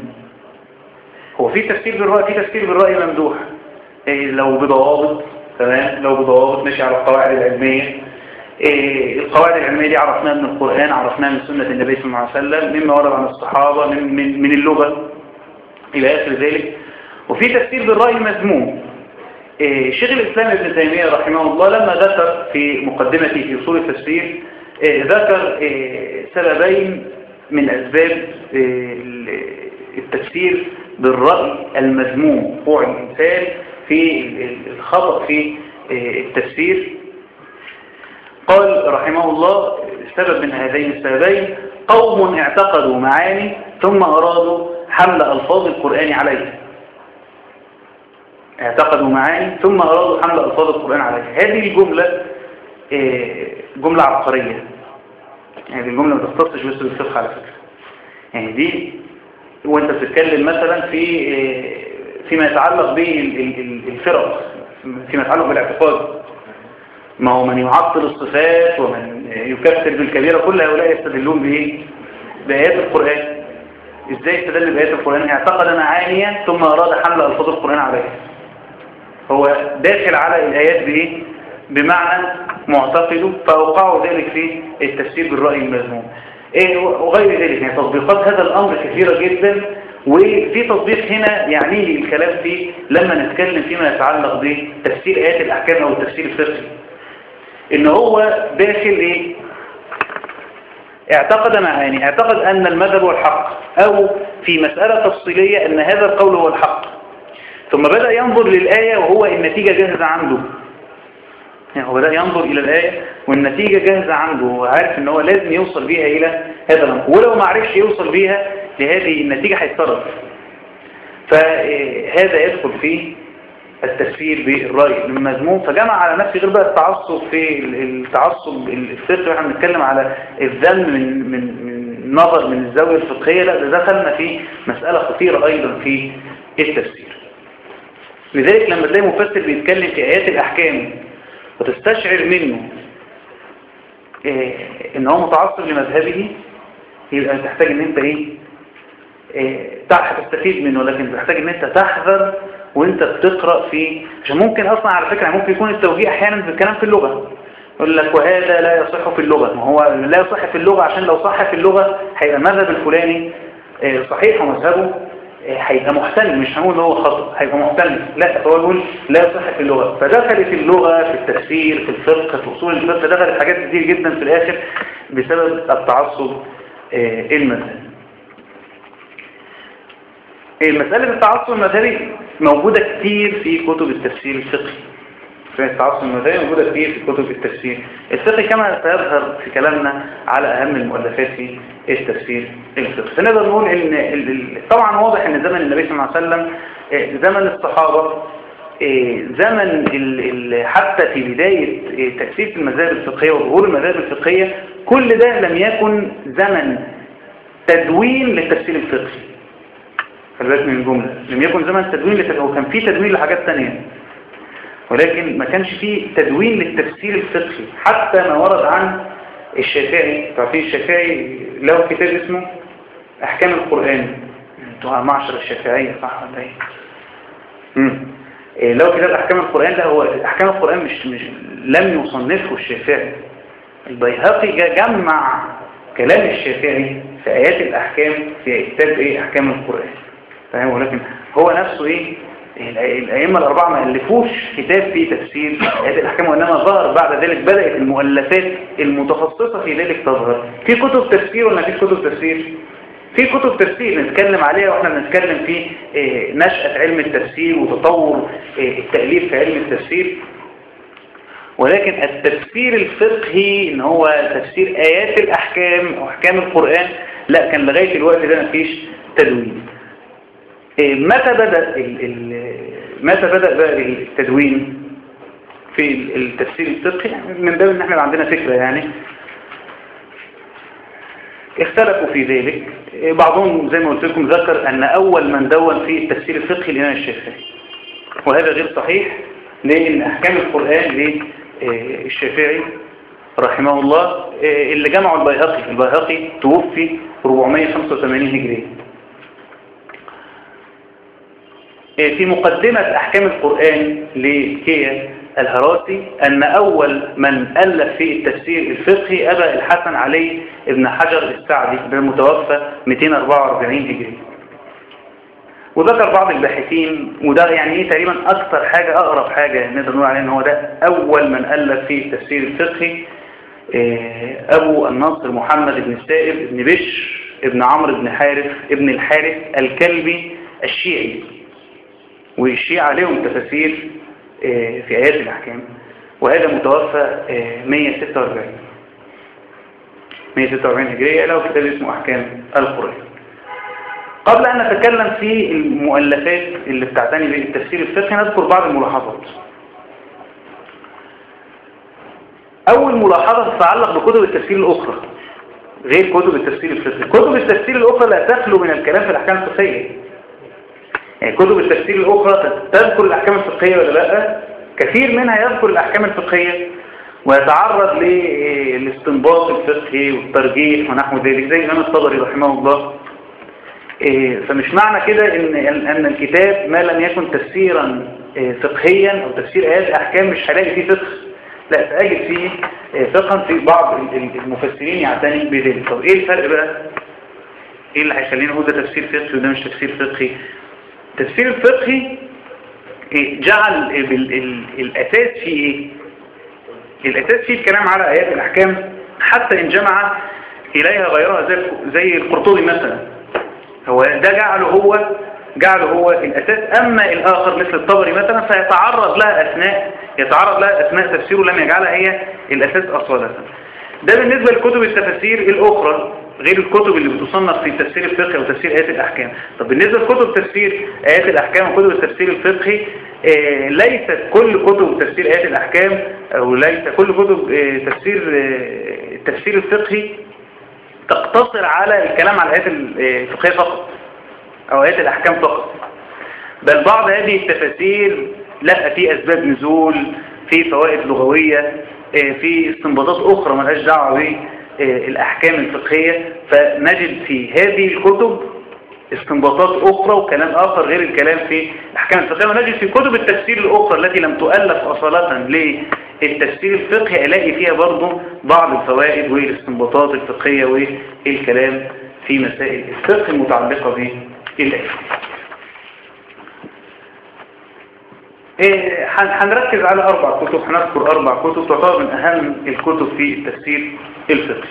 هو في تفسير بالرأي في تفسير بالرأي ممدوح إيه لو بضوابط تمام لو بضوابط ماشي على القواعد العلمية إيه القواعد العلمية دي عرفناها من القرآن عرفناها من سنة النبي صلى الله عليه وسلم مما ورد عن الصحابة من, من, من اللغة إلى آخر ذلك وفي تفسير بالرأي المذموم إيه شيخ الإسلام ابن تيمية رحمه الله لما ذكر في مقدمته في أصول التفسير ذكر سببين من أسباب التفسير بالرأي المذموم وقوع الإنسان في الخطأ في التفسير قال رحمه الله السبب من هذين السببين قوم اعتقدوا معاني ثم أرادوا حمل ألفاظ القرآن عليها اعتقدوا معاني ثم أرادوا حمل ألفاظ القرآن عليها هذه الجملة جملة عبقرية يعني الجملة ما تختصش بس بالفقه على فكرة يعني دي وانت بتتكلم مثلا في فيما يتعلق بالفرق فيما يتعلق بالاعتقاد ما هو من يعطل الصفات ومن يكفر بالكبيرة كل هؤلاء يستدلون بإيه؟ بآيات القرآن إزاي يستدل بآيات القرآن اعتقد معانيا ثم أراد حمل ألفاظ القرآن عليها هو داخل على الآيات بإيه؟ بمعنى معتقده فأوقعوا ذلك في التفسير بالرأي المذموم إيه وغير ذلك يعني تطبيقات هذا الأمر كثيرة جدا وفي تطبيق هنا يعني الكلام فيه لما نتكلم فيما يتعلق بتفسير آيات الأحكام أو التفسير الفقهي إن هو داخل إيه اعتقد معاني اعتقد أن المذهب هو الحق أو في مسألة تفصيلية أن هذا القول هو الحق ثم بدأ ينظر للآية وهو النتيجة جاهزة عنده يعني هو بدأ ينظر إلى الآية والنتيجة جاهزة عنده وعارف ان هو لازم يوصل بيها إلى هذا الأمر ولو ما عرفش يوصل بيها لهذه النتيجة هيتصرف فهذا يدخل في التفسير بالرأي المذموم فجمع على نفسه غير بقى التعصب في التعصب الفقهي واحنا بنتكلم على الذم من من من نظر من الزاوية الفقهية لا ده دخلنا في مسألة خطيرة أيضا في التفسير لذلك لما تلاقي مفسر بيتكلم في آيات الأحكام وتستشعر منه إيه ان هو متعصب لمذهبه يبقى تحتاج ان انت ايه, إيه هتستفيد منه لكن تحتاج ان انت تحذر وانت بتقرأ فيه عشان ممكن اصلا على فكرة ممكن يكون التوجيه احيانا في الكلام في اللغة يقول لك وهذا لا يصح في اللغة ما هو لا يصح في اللغة عشان لو صح في اللغة هيبقى المذهب الفلاني إيه صحيح ومذهبه هيبقى محتمل مش هنقول هو خطأ هيبقى محتمل لا فهو يقول لا يصح في اللغة فدخلت اللغة في التفسير في الفقه في أصول الفقه دخلت حاجات كتير جدا في الآخر بسبب التعصب المذهبي مسألة التعصب المذهبي موجودة كتير في كتب التفسير الفقهي التعصب المذهبي موجودة كتير في كتب التفسير الفقهي كما سيظهر في كلامنا على أهم المؤلفات في التفسير الفقهي فنقدر نقول إن طبعا واضح إن زمن النبي صلى الله عليه وسلم زمن الصحابة زمن حتى في بداية تأسيس المذاهب الفقهية وظهور المذاهب الفقهية كل ده لم يكن زمن تدوين للتفسير الفقهي خلي بالك من الجملة لم يكن زمن تدوين للتفسير وكان في تدوين لحاجات تانية ولكن ما كانش فيه تدوين للتفسير الفقهي حتى ما ورد عن الشافعي تعرفين الشافعي له كتاب اسمه أحكام القرآن انتوا معشر الشافعية صح ولا ايه؟ امم لو كتاب أحكام القرآن ده هو أحكام القرآن مش, مش لم يصنفه الشافعي البيهقي جمع كلام الشافعي في آيات الأحكام في كتاب إيه أحكام القرآن فاهم ولكن هو نفسه إيه الأئمة الأربعة ما ألفوش كتاب فيه تفسير آيات الأحكام وإنما ظهر بعد ذلك بدأت المؤلفات المتخصصة في ذلك تظهر في كتب تفسير ولا في كتب تفسير في كتب تفسير نتكلم عليها واحنا بنتكلم في نشأة علم التفسير وتطور التأليف في علم التفسير ولكن التفسير الفقهي ان هو تفسير آيات الأحكام أو أحكام القرآن لا كان لغاية الوقت ده مفيش تدوين متى بدأ متى بدأ بقى التدوين في التفسير الفقهي من باب ان احنا عندنا فكرة يعني اختلفوا في ذلك بعضهم زي ما قلت لكم ذكر ان اول من دون في التفسير الفقهي الامام الشافعي وهذا غير صحيح لان احكام القرآن للشافعي رحمه الله اللي جمعوا البيهقي البيهقي توفي 485 هجري في مقدمة أحكام القرآن لكيا الهراسي أن أول من ألف في التفسير الفقهي أبا الحسن علي ابن حجر السعدي المتوفى 244 هجري وذكر بعض الباحثين وده يعني ايه تقريبا أكثر حاجة أقرب حاجة نقدر نقول عليه أن هو ده أول من ألف في التفسير الفقهي أبو الناصر محمد بن السائب بن بش ابن عمرو بن حارث ابن الحارث الكلبي الشيعي والشيعة لهم تفاسير في آيات الأحكام وهذا متوفى 146 146 هجرية له كتاب اسمه أحكام القرآن قبل أن نتكلم في المؤلفات اللي بتعتني بالتفسير الفقهي نذكر بعض الملاحظات أول ملاحظة تتعلق بكتب التفسير الأخرى غير كتب التفسير الفقهي كتب التفسير الأخرى لا تخلو من الكلام في الأحكام الفقهية يعني كتب التفسير الأخرى تذكر الأحكام الفقهية ولا لا كثير منها يذكر الأحكام الفقهية ويتعرض للاستنباط الفقهي والترجيح ونحو ذلك زي الإمام الطبري رحمه الله فمش معنى كده إن أن الكتاب ما لم يكن تفسيرا فقهيا أو تفسير آيات أحكام مش هلاقي فيه فقه لا تجد فيه فقها في بعض المفسرين يعتني بذلك طب إيه الفرق بقى؟ إيه اللي هيخلينا نقول ده تفسير فقهي وده مش تفسير فقهي؟ التفسير الفقهي جعل الأساس فيه إيه؟ الأساس فيه الكلام على آيات الأحكام حتى إن جمع إليها غيرها زي زي القرطبي مثلا هو ده جعله هو جعله هو الأساس أما الآخر مثل الطبري مثلا سيتعرض لها أثناء يتعرض لها أثناء تفسيره لم يجعلها هي الأساس أصالة ده بالنسبة لكتب التفاسير الأخرى غير الكتب اللي بتصنف في تفسير الفقه وتفسير آيات الأحكام طب بالنسبة لكتب تفسير آيات الأحكام وكتب التفسير الفقهي آه، ليست كل كتب تفسير آيات الأحكام أو ليس كل كتب آه، تفسير آه، التفسير الفقهي تقتصر على الكلام على الآيات الفقهية فقط أو آيات الأحكام فقط بل بعض هذه التفاسير لا في أسباب نزول في فوائد لغوية آه، في استنباطات أخرى ملهاش دعوة بالأحكام الفقهية فنجد في هذه الكتب استنباطات أخرى وكلام آخر غير الكلام في الأحكام الفقهية ونجد في كتب التفسير الأخرى التي لم تؤلف أصالة للتفسير الفقهي ألاقي فيها برضو بعض الفوائد والاستنباطات الفقهية والكلام في مسائل الفقه المتعلقة بالآية إيه، هن- هنركز على أربع كتب هنذكر أربع كتب تعتبر من أهم الكتب في التفسير الفقهي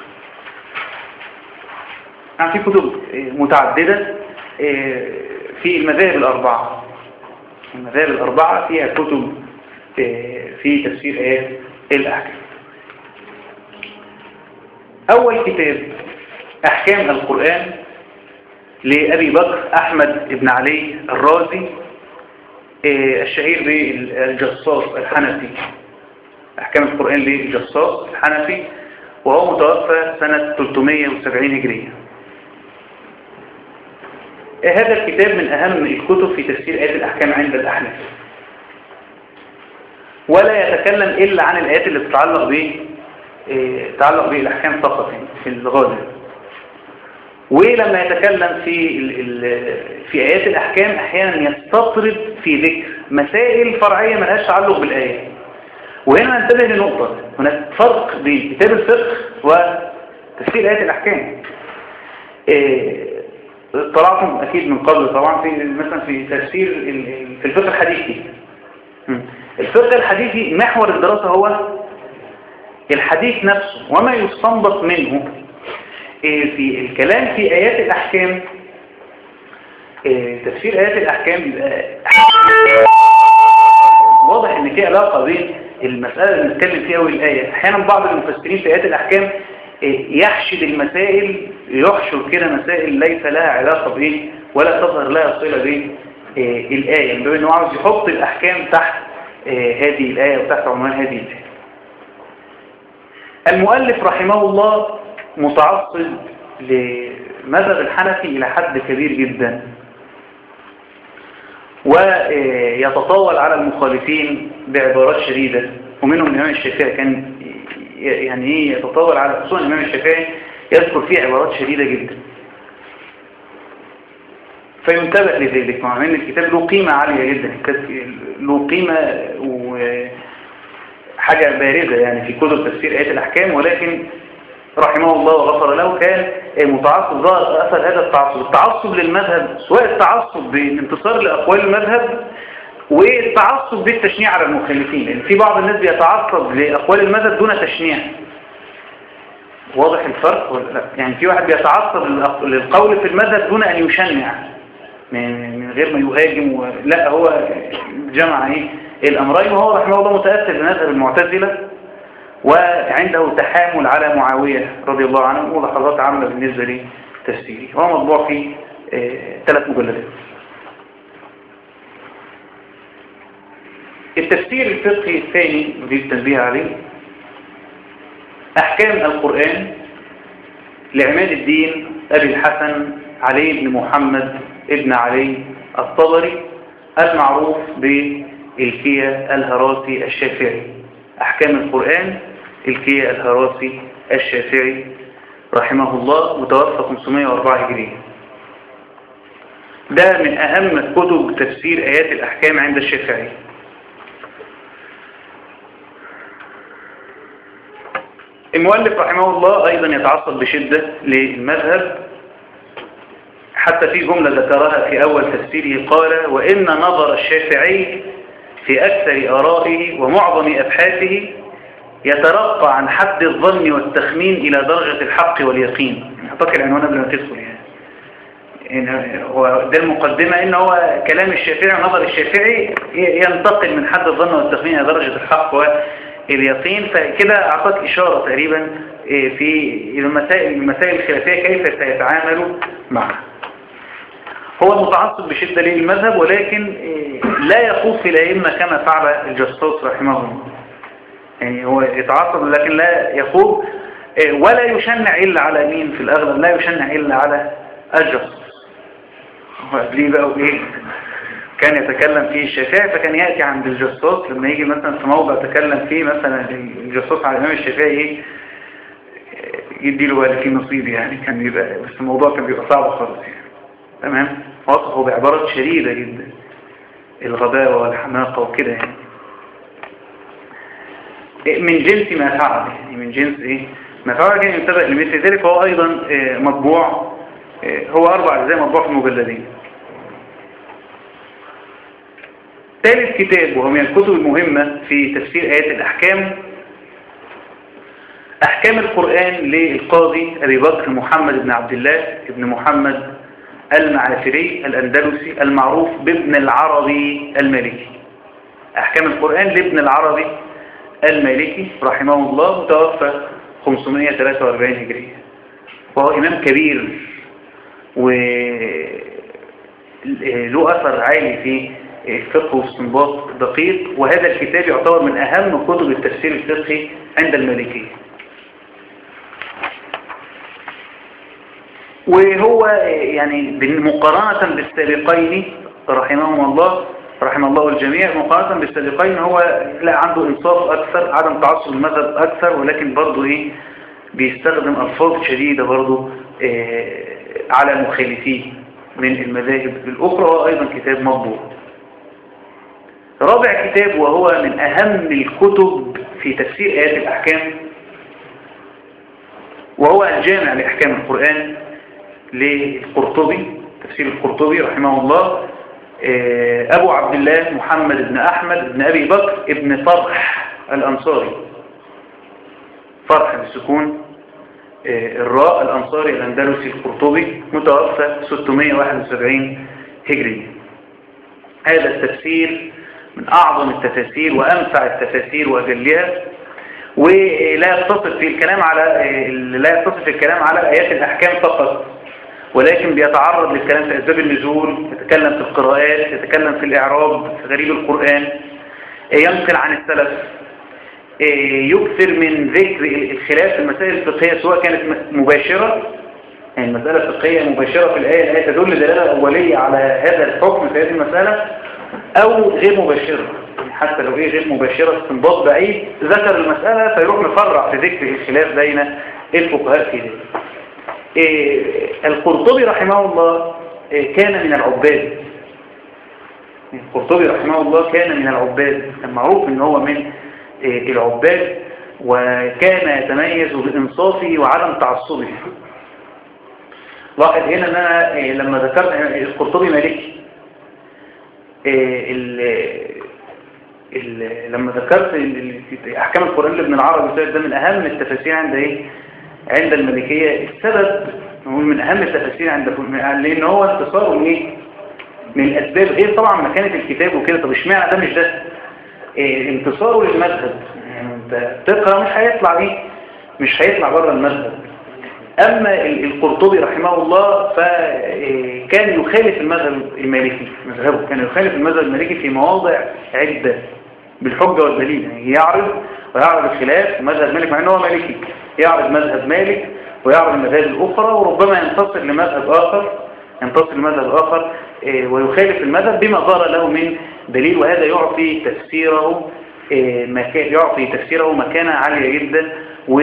يعني في كتب إيه، متعددة إيه، في المذاهب الأربعة المذاهب الأربعة فيها كتب إيه، في تفسير آيات الأحكام أول كتاب أحكام القرآن لأبي بكر أحمد بن علي الرازي إيه، الشهير بالجصاص الحنفي أحكام القرآن للجصاص الحنفي وهو متوفى سنة 370 هجرية إيه، هذا الكتاب من أهم الكتب في تفسير آيات الأحكام عند الأحناف ولا يتكلم إلا عن الآيات اللي تتعلق به إيه، تتعلق بالأحكام فقط يعني في الغالب ولما يتكلم في ال ال في آيات الأحكام أحيانا يستطرد في ذكر مسائل فرعية ملهاش تعلق بالآية وهنا ننتبه لنقطة هناك فرق بين كتاب الفقه وتفسير آيات الأحكام إيه، طلعتم أكيد من قبل طبعا في مثلا في تفسير ال- ال- في الفقه الحديثي م. الفقه الحديثي محور الدراسة هو الحديث نفسه وما يستنبط منه إيه، في الكلام في آيات الأحكام إيه، تفسير آيات الأحكام بيبقى واضح إن في علاقة بين المسألة اللي بنتكلم فيها والآية أحيانا بعض المفسرين في آيات الأحكام إيه، يحشد المسائل يحشر كده مسائل ليس لها علاقة بإيه ولا تظهر لها صلة بالآية من باب إنه عاوز يحط الأحكام تحت إيه، هذه الآية وتحت عنوان هذه الآية المؤلف رحمه الله متعصب لمذهب الحنفي إلى حد كبير جدا ويتطاول على المخالفين بعبارات شديدة ومنهم الإمام الشافعي كان ي- يعني ايه يتطاول على خصوصا الإمام الشافعي يذكر فيه عبارات شديدة جدا فينتبه لذلك مع ان الكتاب له قيمة عالية جدا الكتاب له قيمة وحاجة بارزة يعني في كتب تفسير آيات الأحكام ولكن رحمه الله وغفر له كان متعصب ظهر أثر هذا التعصب التعصب للمذهب سواء التعصب بانتصار لأقوال المذهب والتعصب بالتشنيع على المخالفين لأن في بعض الناس بيتعصب لأقوال المذهب دون تشنيع واضح الفرق ولا لا يعني في واحد بيتعصب للأق- للقول في المذهب دون أن يشنع من من غير ما يهاجم و... لا هو جمع ايه الأمرين وهو رحمه الله متأثر بمذهب المعتزلة وعنده تحامل على معاوية رضي الله عنه ولحظات عامة بالنسبة لتفسيره هو مطبوع في آه، ثلاث مجلدات التفسير الفقهي الثاني نريد التنبيه عليه أحكام القرآن لعماد الدين أبي الحسن علي بن محمد ابن علي الطبري المعروف بالكيا الهراسي الشافعي أحكام القرآن الكيا الهراسي الشافعي رحمه الله متوفى 504 هجرية ده من أهم كتب تفسير آيات الأحكام عند الشافعي المؤلف رحمه الله أيضا يتعصب بشدة للمذهب حتى في جملة ذكرها في أول تفسيره قال وإن نظر الشافعي في أكثر آرائه ومعظم أبحاثه يترقى عن حد الظن والتخمين إلى درجة الحق واليقين أعطاك العنوان قبل ما تدخل يعني إن هو ده المقدمة إن هو كلام الشافعي ونظر الشافعي ينتقل من حد الظن والتخمين إلى درجة الحق اليقين فكده أعطاك إشارة تقريبا إيه، في المسائل المسائل الخلافية كيف سيتعامل معها هو متعصب بشدة للمذهب ولكن إيه، لا يخوض في الأئمة كما فعل الجسوس رحمه الله يعني هو يتعصب لكن لا يخوض إيه، ولا يشنع إلا على مين في الأغلب لا يشنع إلا على الجسوس ليه بقى وإيه كان يتكلم فيه الشافعي فكان يأتي عند الجسوس لما يجي مثلا في موضع تكلم فيه مثلا الجسوس على الإمام الشافعي إيه يدي له ولا فيه نصيب يعني كان بيبقى بس الموضوع كان بيبقى صعب خالص يعني تمام وصفه بعبارات شديدة جدا الغباوة والحماقة وكده يعني من جنس ما فعل يعني من جنس ايه ما فعل كان ينتبه لمثل ذلك هو ايضا آه، مطبوع آه، هو اربع اجزاء مطبوع في مجلدين ثالث كتاب وهو من الكتب المهمة في تفسير آيات الأحكام أحكام القرآن للقاضي أبي بكر محمد بن عبد الله بن محمد المعافري الأندلسي المعروف بابن العربي المالكي أحكام القرآن لابن العربي المالكي رحمه الله متوفى 543 هجرية وهو إمام كبير وله أثر عالي في الفقه واستنباط دقيق وهذا الكتاب يعتبر من أهم كتب التفسير الفقهي عند المالكية وهو يعني مقارنة بالسابقين رحمهم الله رحم الله الجميع مقارنة بالسابقين هو لا عنده انصاف أكثر عدم تعصب المذهب أكثر ولكن برضه إيه بيستخدم ألفاظ شديدة برضه إيه على مخالفيه من المذاهب الأخرى وأيضا كتاب مطبوع رابع كتاب وهو من أهم الكتب في تفسير آيات الأحكام وهو الجامع لأحكام القرآن للقرطبي تفسير القرطبي رحمه الله أبو عبد الله محمد بن أحمد بن أبي بكر ابن فرح الأنصاري فرح بالسكون الراء الأنصاري الأندلسي القرطبي متوفى 671 هجري هذا التفسير من أعظم التفاسير وأنفع التفاسير وأجلها ولا يقتصر في الكلام على لا يقتصر في الكلام على آيات الأحكام فقط ولكن بيتعرض للكلام في أسباب النزول يتكلم في القراءات يتكلم في الإعراب في غريب القرآن ينقل عن السلف يكثر من ذكر الخلاف في المسائل الفقهية سواء كانت مباشرة يعني المسألة الفقهية مباشرة في الآية الآية تدل دلالة أولية على هذا الحكم في هذه المسألة أو غير مباشرة حتى لو هي غير مباشرة استنباط بعيد ذكر المسألة فيروح مفرع في ذكر الخلاف بين الفقهاء في ذلك إيه القرطبي رحمه الله إيه كان من العباد القرطبي رحمه الله كان من العباد كان معروف ان هو من إيه العباد وكان يتميز بإنصافه وعدم تعصبه لاحظ هنا ان انا لما ذكرت القرطبي مالكي ال ال لما ذكرت احكام القرآن لابن العربي ده من اهم التفاسير عند ايه عند الملكية السبب هو من أهم التفاسير عند لأن هو انتصاره من إيه؟ من الأسباب غير طبعا مكانة الكتاب وكده طب اشمعنى ده مش ده إيه انتصاره للمذهب يعني انت تقرأ مش هيطلع ايه مش هيطلع بره المذهب أما القرطبي رحمه الله فكان يخالف المذهب المالكي مذهبه كان يخالف المذهب المالكي في مواضع عدة بالحجة والدليل يعني يعرض ويعرض الخلاف مذهب مالك مع أنه مالكي يعرض مذهب مالك ويعرض المذاهب الأخرى وربما ينتصر لمذهب آخر ينتصر لمذهب آخر ويخالف المذهب بما ظهر له من دليل وهذا يعطي تفسيره مكان يعطي تفسيره مكانة عالية جدا و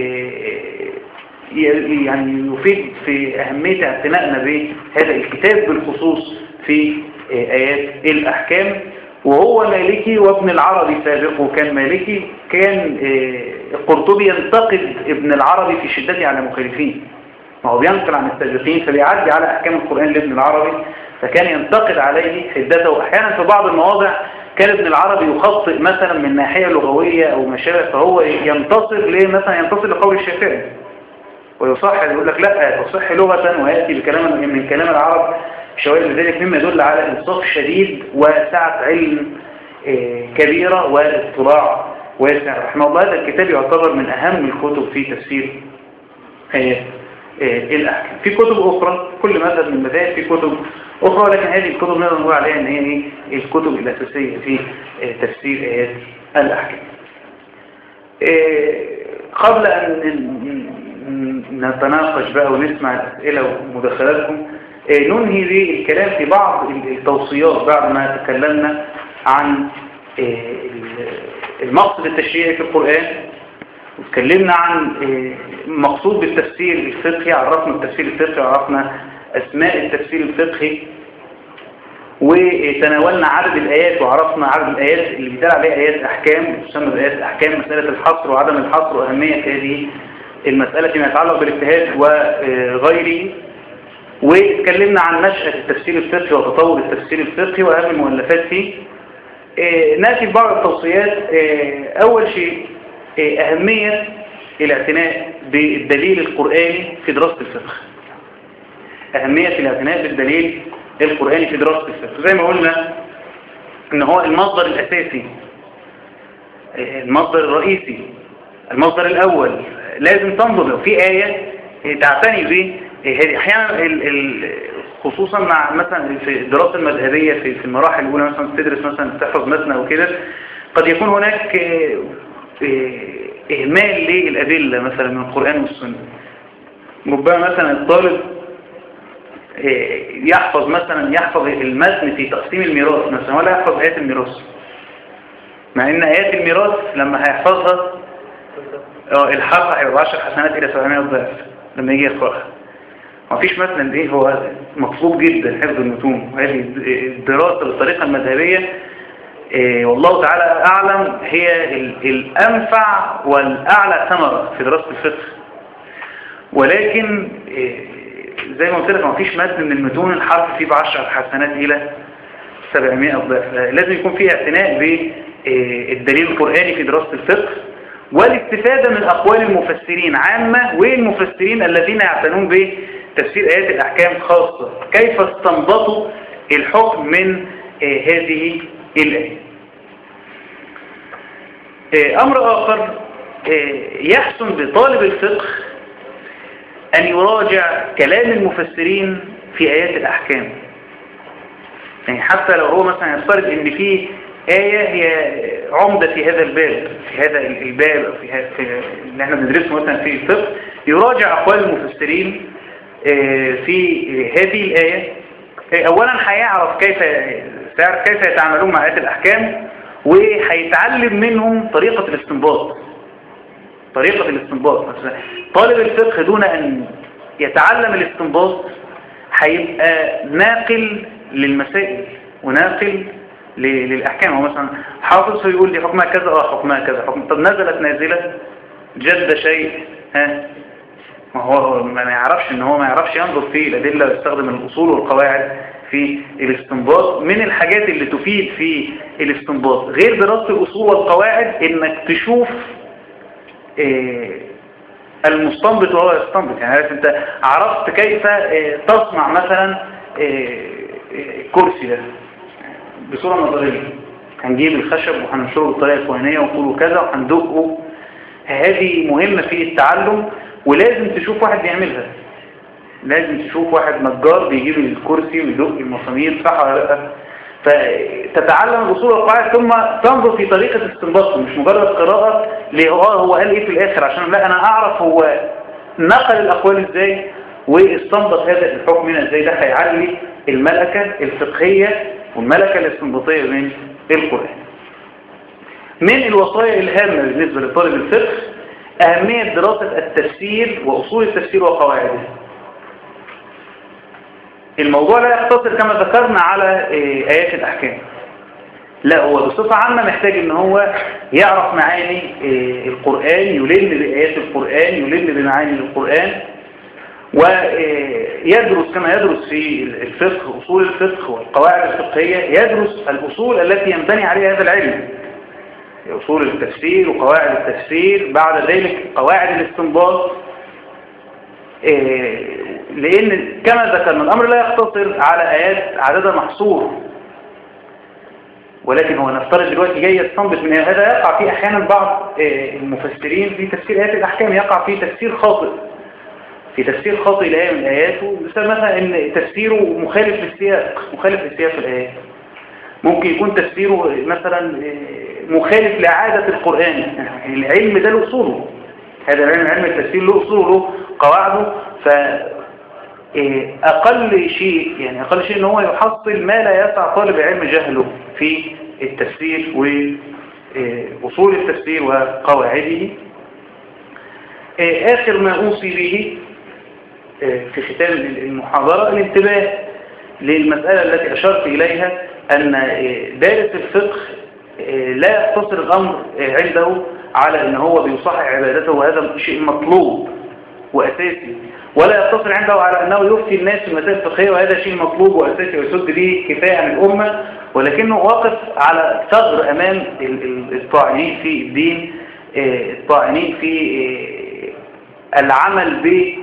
يعني يفيد في أهمية اعتنائنا بهذا الكتاب بالخصوص في آيات الأحكام وهو مالكي وابن العربي سابقه كان مالكي كان القرطبي ينتقد ابن العربي في شدته على مخالفين ما هو بينقل عن السابقين فبيعدي على أحكام القرآن لابن العربي فكان ينتقد عليه حدته وأحيانا في بعض المواضع كان ابن العربي يخطئ مثلا من ناحية لغوية أو ما شابه فهو ينتصر ليه مثلا ينتصر لقول الشافعي ويصح يقول لك لا تصح لغة ويأتي بكلام من كلام العرب شوائل لذلك مما يدل على انصاف شديد وسعة علم كبيرة واطلاع واسع رحمه الله هذا الكتاب يعتبر من أهم الكتب في تفسير آيات آه، الأحكام في كتب أخرى كل مذهب من المذاهب في كتب أخرى لكن هذه الكتب نقدر نقول عليها أن هي إيه؟ الكتب الأساسية في آه، تفسير آيات الأحكام آه، قبل أن ن- نتناقش بقى ونسمع الأسئلة ومداخلاتكم آه، ننهي بالكلام في بعض التوصيات بعد ما تكلمنا عن آه، المقصد التشريعي في القرآن وتكلمنا عن آه، مقصود بالتفسير الفقهي عرفنا التفسير الفقهي وعرفنا أسماء التفسير الفقهي وتناولنا عدد الآيات وعرفنا عدد الآيات اللي بيدل عليها آيات أحكام تسمى بآيات أحكام مسألة الحصر وعدم الحصر وأهمية هذه المسألة فيما يتعلق بالاجتهاد وغيره واتكلمنا عن نشأة التفسير الفقهي وتطور التفسير الفقهي وأهم المؤلفات فيه آه، نأتي ببعض التوصيات آه، أول شيء آه، أهمية الاعتناء بالدليل القرآني في دراسة الفقه أهمية الاعتناء بالدليل القرآني في دراسة الفقه زي ما قلنا إن هو المصدر الأساسي آه، المصدر الرئيسي المصدر الأول لازم تنظر لو في آية آه، تعتني به آه، هذه أحيانا ال- ال- خصوصا مع مثلا في الدراسة المذهبية في في المراحل الأولى مثلا تدرس مثلا تحفظ مثلا أو كده قد يكون هناك آه، آه، إهمال للأدلة مثلا من القرآن والسنة ربما مثلا الطالب آه، يحفظ مثلا يحفظ المتن في تقسيم الميراث مثلا ولا يحفظ آيات الميراث مع ان آيات الميراث لما هيحفظها اه الحق هيبقى 10 حسنات إلى 700 ضعف لما يجي يقرأها مفيش مثلا ايه هو مطلوب جدا حفظ المتون وهذه الدراسة بالطريقة المذهبية إيه والله تعالى أعلم هي ال- الأنفع والأعلى ثمرة في دراسة الفقه ولكن إيه زي ما قلت لك مفيش متن من المتون الحرف فيه بعشر حسنات إلى 700 ضعف لازم يكون فيه اعتناء بالدليل القرآني في دراسة الفقه والاستفادة من أقوال المفسرين عامة والمفسرين الذين يعتنون بتفسير آيات الأحكام خاصة كيف استنبطوا الحكم من آه، هذه الآية آه، أمر آخر آه، يحسن بطالب الفقه أن يراجع كلام المفسرين في آيات الأحكام يعني حتى لو هو مثلا يفترض ان في آية هي عمدة في هذا الباب في هذا الباب أو في, هذا في اللي احنا بندرسه مثلا في الفقه يراجع أقوال المفسرين آه، في هذه الآية آه، أولا هيعرف كيف سيعرف كيف يتعاملون مع آيات الأحكام وهيتعلم منهم طريقة الاستنباط طريقة الاستنباط مثلا طالب الفقه دون أن يتعلم الاستنباط هيبقى ناقل للمسائل وناقل ل- للأحكام هو مثلا حافظ فيقول لي حكمها كذا اه حكمها كذا حكم طب نزلت نازلة جد شيء ها ما هو ما يعرفش ان هو ما يعرفش ينظر في الأدلة ويستخدم الأصول والقواعد في الاستنباط من الحاجات اللي تفيد في الاستنباط غير دراسة الأصول والقواعد انك تشوف آه، المستنبط وهو يستنبط يعني عارف انت عرفت كيف آه، تصنع مثلا آه، آه، الكرسي ده بصورة نظرية هنجيب الخشب وهننشره بالطريقة الفلانية ونقوله كذا وهندقه هذه مهمة في التعلم ولازم تشوف واحد بيعملها لازم تشوف واحد نجار بيجيب الكرسي ويدق المسامير صح ولا لا فتتعلم الاصول والقواعد ثم تنظر في طريقة استنباطه مش مجرد قراءة ليه هو هو قال ايه في الاخر عشان لا انا اعرف هو نقل الاقوال ازاي واستنبط هذا الحكم هنا ازاي ده هيعلي الملكة الفقهية والملكة الاستنباطية من القرآن من الوصايا الهامة بالنسبة لطالب الفقه أهمية دراسة التفسير وأصول التفسير وقواعده الموضوع لا يقتصر كما ذكرنا على آه، آيات الأحكام لا هو بصفة عامة محتاج ان هو يعرف معاني آه، القرآن يلم بآيات القرآن يلم بمعاني القرآن ويدرس كما يدرس في الفقه أصول الفقه والقواعد الفقهية يدرس الأصول التي ينبني عليها هذا العلم أصول التفسير وقواعد التفسير بعد ذلك قواعد الاستنباط إيه، لأن كما ذكرنا الأمر لا يقتصر على آيات عددها محصور ولكن هو نفترض دلوقتي جاي يستنبط من هذا يقع فيه احيانا بعض آه، المفسرين في تفسير ايات الاحكام يقع فيه تفسير خاطئ في تفسير خاطئ لآية من الآيات بسبب مثلا ان تفسيره مخالف للسياق مخالف لسياق الآيات ممكن يكون تفسيره مثلا آه، مخالف لعادة القرآن يعني العلم ده له أصوله هذا العلم علم التفسير له أصوله له قواعده ف آه، أقل شيء يعني أقل شيء إن هو يحصل ما لا يسع طالب علم جهله في التفسير وأصول التفسير وقواعده آه، آخر ما أوصي به آه، في ختام المحاضرة الانتباه للمسألة التي أشرت إليها أن آه، دارس الفقه آه، لا يقتصر الأمر آه، عنده على أن هو بيصحح عبادته وهذا شيء مطلوب وأساسي ولا يقتصر عنده على أنه يفتي الناس في المسائل الفقهية وهذا شيء مطلوب وأساسي ويسد به كفاية عن الأمة ولكنه واقف على ثغر أمام ال- ال- الطاعنين في الدين آه، الطاعنين في آه، العمل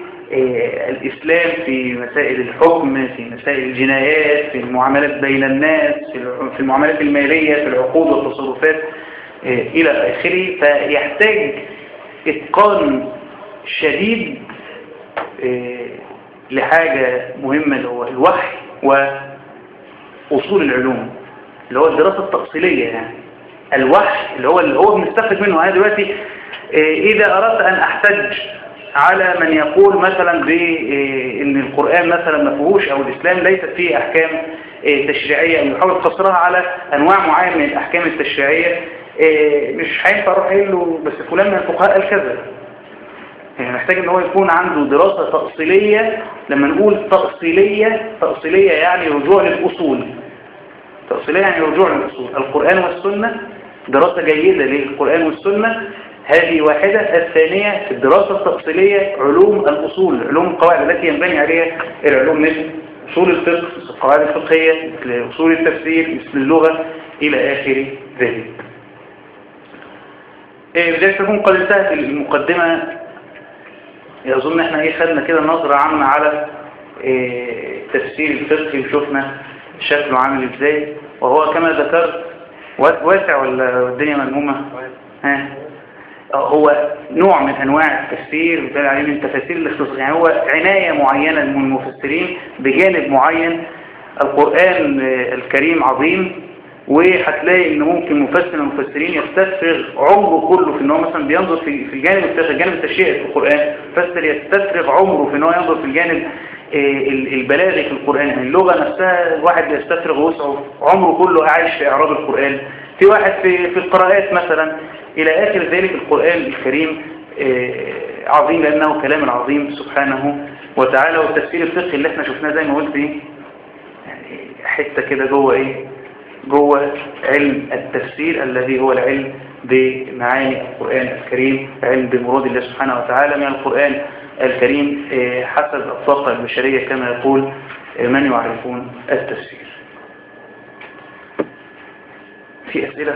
بالإسلام في مسائل الحكم في مسائل الجنايات في المعاملات بين الناس في الع- في المعاملات المالية في العقود والتصرفات آه، إلى آخره فيحتاج إتقان شديد آه، لحاجة مهمة اللي هو الوحي وأصول العلوم اللي هو الدراسة التفصيلية يعني الوحي اللي هو اللي هو بنستفد منه أنا دلوقتي آه، إذا أردت أن أحتج على من يقول مثلا بأن القرآن مثلا ما فيهوش أو الإسلام ليست فيه أحكام آه، تشريعية أو يحاول يقتصرها على أنواع معينة من الأحكام التشريعية آه، مش هينفع أروح أقول له بس فلان من الفقهاء قال كذا يعني محتاج ان هو يكون عنده دراسة تأصيلية لما نقول تأصيلية تأصيلية يعني رجوع للأصول تأصيلية يعني رجوع للأصول القرآن والسنة دراسة جيدة للقرآن والسنة هذه واحدة الثانية في الدراسة التأصيلية علوم الأصول علوم القواعد التي ينبني عليها العلوم مثل أصول الفقه مثل القواعد الفقهية مثل أصول التفسير مثل اللغة إلى آخر ذلك إيه، بذلك تكون قد انتهت المقدمة أظن احنا ايه خدنا كده نظرة عامة على إيه تفسير الفقه وشوفنا شكله عامل ازاي وهو كما ذكرت وا- واسع ولا الدنيا ملمومة ها هو نوع من انواع التفسير بيتقال عليه من تفاسير الاختصاص يعني هو عناية معينة من المفسرين بجانب معين القرآن آه، الكريم عظيم وهتلاقي ان ممكن مفسر من المفسرين يستفرغ عمره كله في ان هو مثلا بينظر في في الجانب التشريعي الجانب التشريعي في القرآن مفسر يستفرغ عمره في ان هو ينظر في الجانب آه، ال- البلاغي في القرآن يعني اللغة نفسها الواحد يستفرغ وسعه عمره كله عايش في اعراب القرآن في واحد في في القراءات مثلا الى اخر ذلك القرآن الكريم آه، عظيم لانه كلام العظيم سبحانه وتعالى والتفسير الفقهي اللي احنا شفناه زي ما قلت ايه يعني حتة كده جوه ايه جوه علم التفسير الذي هو العلم بمعاني القرآن الكريم علم بمراد الله سبحانه وتعالى من القرآن الكريم آه، حسب الطاقة البشرية كما يقول آه، من يعرفون التفسير في أسئلة؟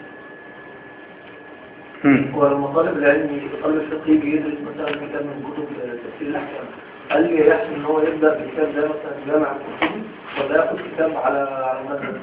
مم. والمطالب العلمي طالب الفقه يجي يدرس مثلا كتاب من كتب تفسير الاحكام هل يحسن ان هو يبدا بالكتاب ده مثلا جامع القرطبي ولا ياخد كتاب على على المذهب؟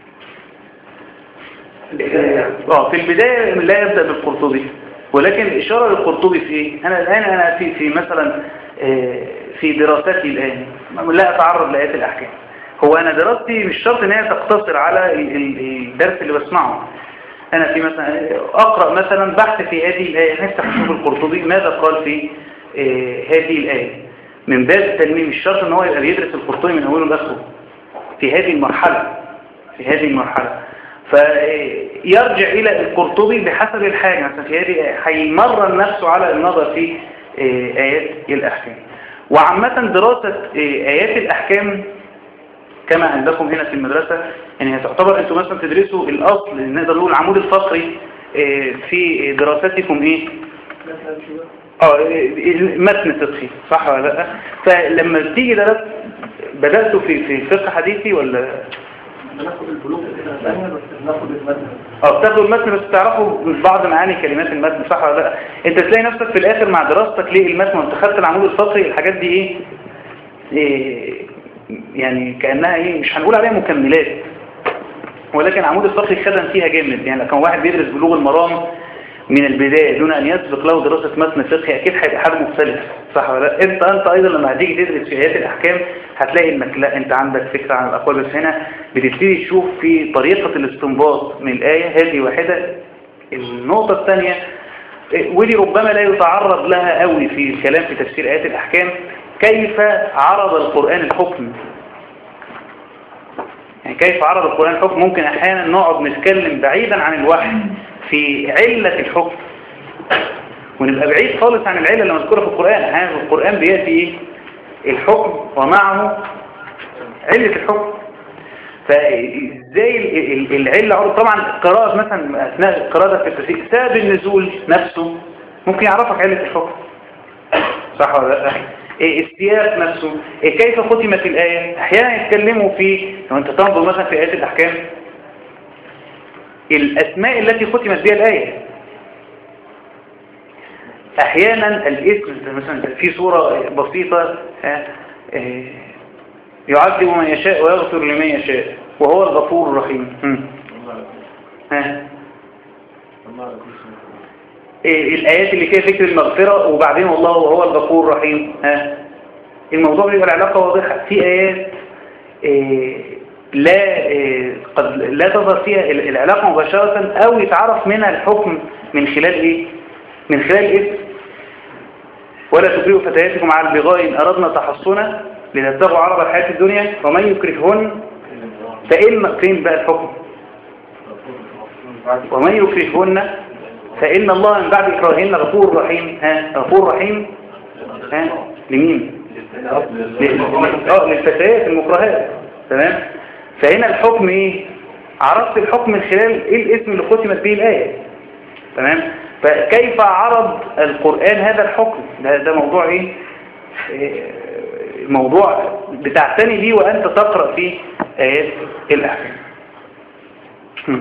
في البداية يعني. اه في البداية لا يبدأ بالقرطبي ولكن إشارة للقرطبي في إيه؟ أنا الآن أنا في في مثلا آه، في دراستي الآن لا أتعرض لآيات الأحكام هو أنا دراستي مش شرط إن هي تقتصر على ال- ال- الدرس اللي بسمعه أنا في مثلا أقرأ مثلا بحث في هذه الآية نفتح نشوف القرطبي ماذا قال في آه، هذه الآية من باب التلميذ مش شرط إن هو يبقى بيدرس القرطبي من أوله لآخره في هذه المرحلة في هذه المرحلة فيرجع إلى القرطبي بحسب الحاجة مثلا في هذه هيمرن نفسه على النظر في آه، آيات الأحكام وعامة دراسة آه، آيات الأحكام كما عندكم هنا في المدرسة يعني تعتبر أنتم مثلا تدرسوا الأصل نقدر نقول العمود الفقري آه، في دراستكم إيه؟ مثلا كده اه المتن فقهي صح ولا لا فلما تيجي درس بدأتوا في في فقه حديثي ولا بناخد البلوغ في سنة ثانية بس بناخد المذهب اه بتاخدوا المتن بس تعرفوا بعض معاني كلمات المتن صح ولا لا انت تلاقي نفسك في الاخر مع دراستك ليه المتن وانت خدت العمود الفقري الحاجات دي ايه, إيه يعني كأنها ايه مش هنقول عليها مكملات ولكن عمود الفقه خدم فيها جامد يعني لو كان واحد بيدرس بلوغ المرام من البداية دون أن يسبق له دراسة متن فقهي أكيد هيبقى حاجة مختلف صح ولا لا؟ أنت أنت أيضا لما هتيجي تدرس في آيات الأحكام هتلاقي إنك لا أنت عندك فكرة عن الأقوال بس هنا بتبتدي تشوف في طريقة الاستنباط من الآية هذه واحدة النقطة الثانية إيه، ودي ربما لا يتعرض لها قوي في الكلام في تفسير آيات الأحكام كيف عرض القرآن الحكم يعني كيف عرض القرآن الحكم ممكن أحيانا نقعد نتكلم بعيدا عن الوحي في علة الحكم ونبقى بعيد خالص عن العلة اللي مذكورة في القرآن أحيانا في القرآن بيأتي إيه؟ الحكم ومعه علة الحكم فازاي ال- ال- العلة عرض طبعا قراءة مثلا أثناء قراءة في التفسير سبب النزول نفسه ممكن يعرفك علة الحكم صح ولا لا إيه السياق نفسه إيه كيف ختمت الآية أحيانا يتكلموا في لو أنت تنظر مثلا في آيات الأحكام الأسماء التي ختمت بها الآية أحيانا الاسم مثلا في صورة بسيطة آه، آه، يعذب من يشاء ويغفر لمن يشاء وهو الغفور الرحيم هم. ها إيه الآيات اللي فيها فكر المغفرة وبعدين والله وهو الغفور الرحيم ها الموضوع بيبقى العلاقة واضحة في آيات إيه لا إيه قد لا تظهر فيها ال- العلاقة مباشرة أو يتعرف منها الحكم من خلال إيه من خلال الاسم ولا تكرهوا فتياتكم على البغاء إن أردنا تحصنا لتبتغوا عرض الحياة الدنيا ومن يكرههن فإن فين بقى الحكم ومن يكرههن فإن الله من بعد إكراههن غفور رحيم ها غفور رحيم ها لمين لل- اه للفتيات المكرهات تمام فهنا الحكم ايه عرفت الحكم من خلال ايه الاسم اللي ختمت به الآية تمام فكيف عرض القرآن هذا الحكم ده, ده موضوع ايه إيه، موضوع بتعتني بيه وأنت تقرأ فيه آيات الأحكام هم.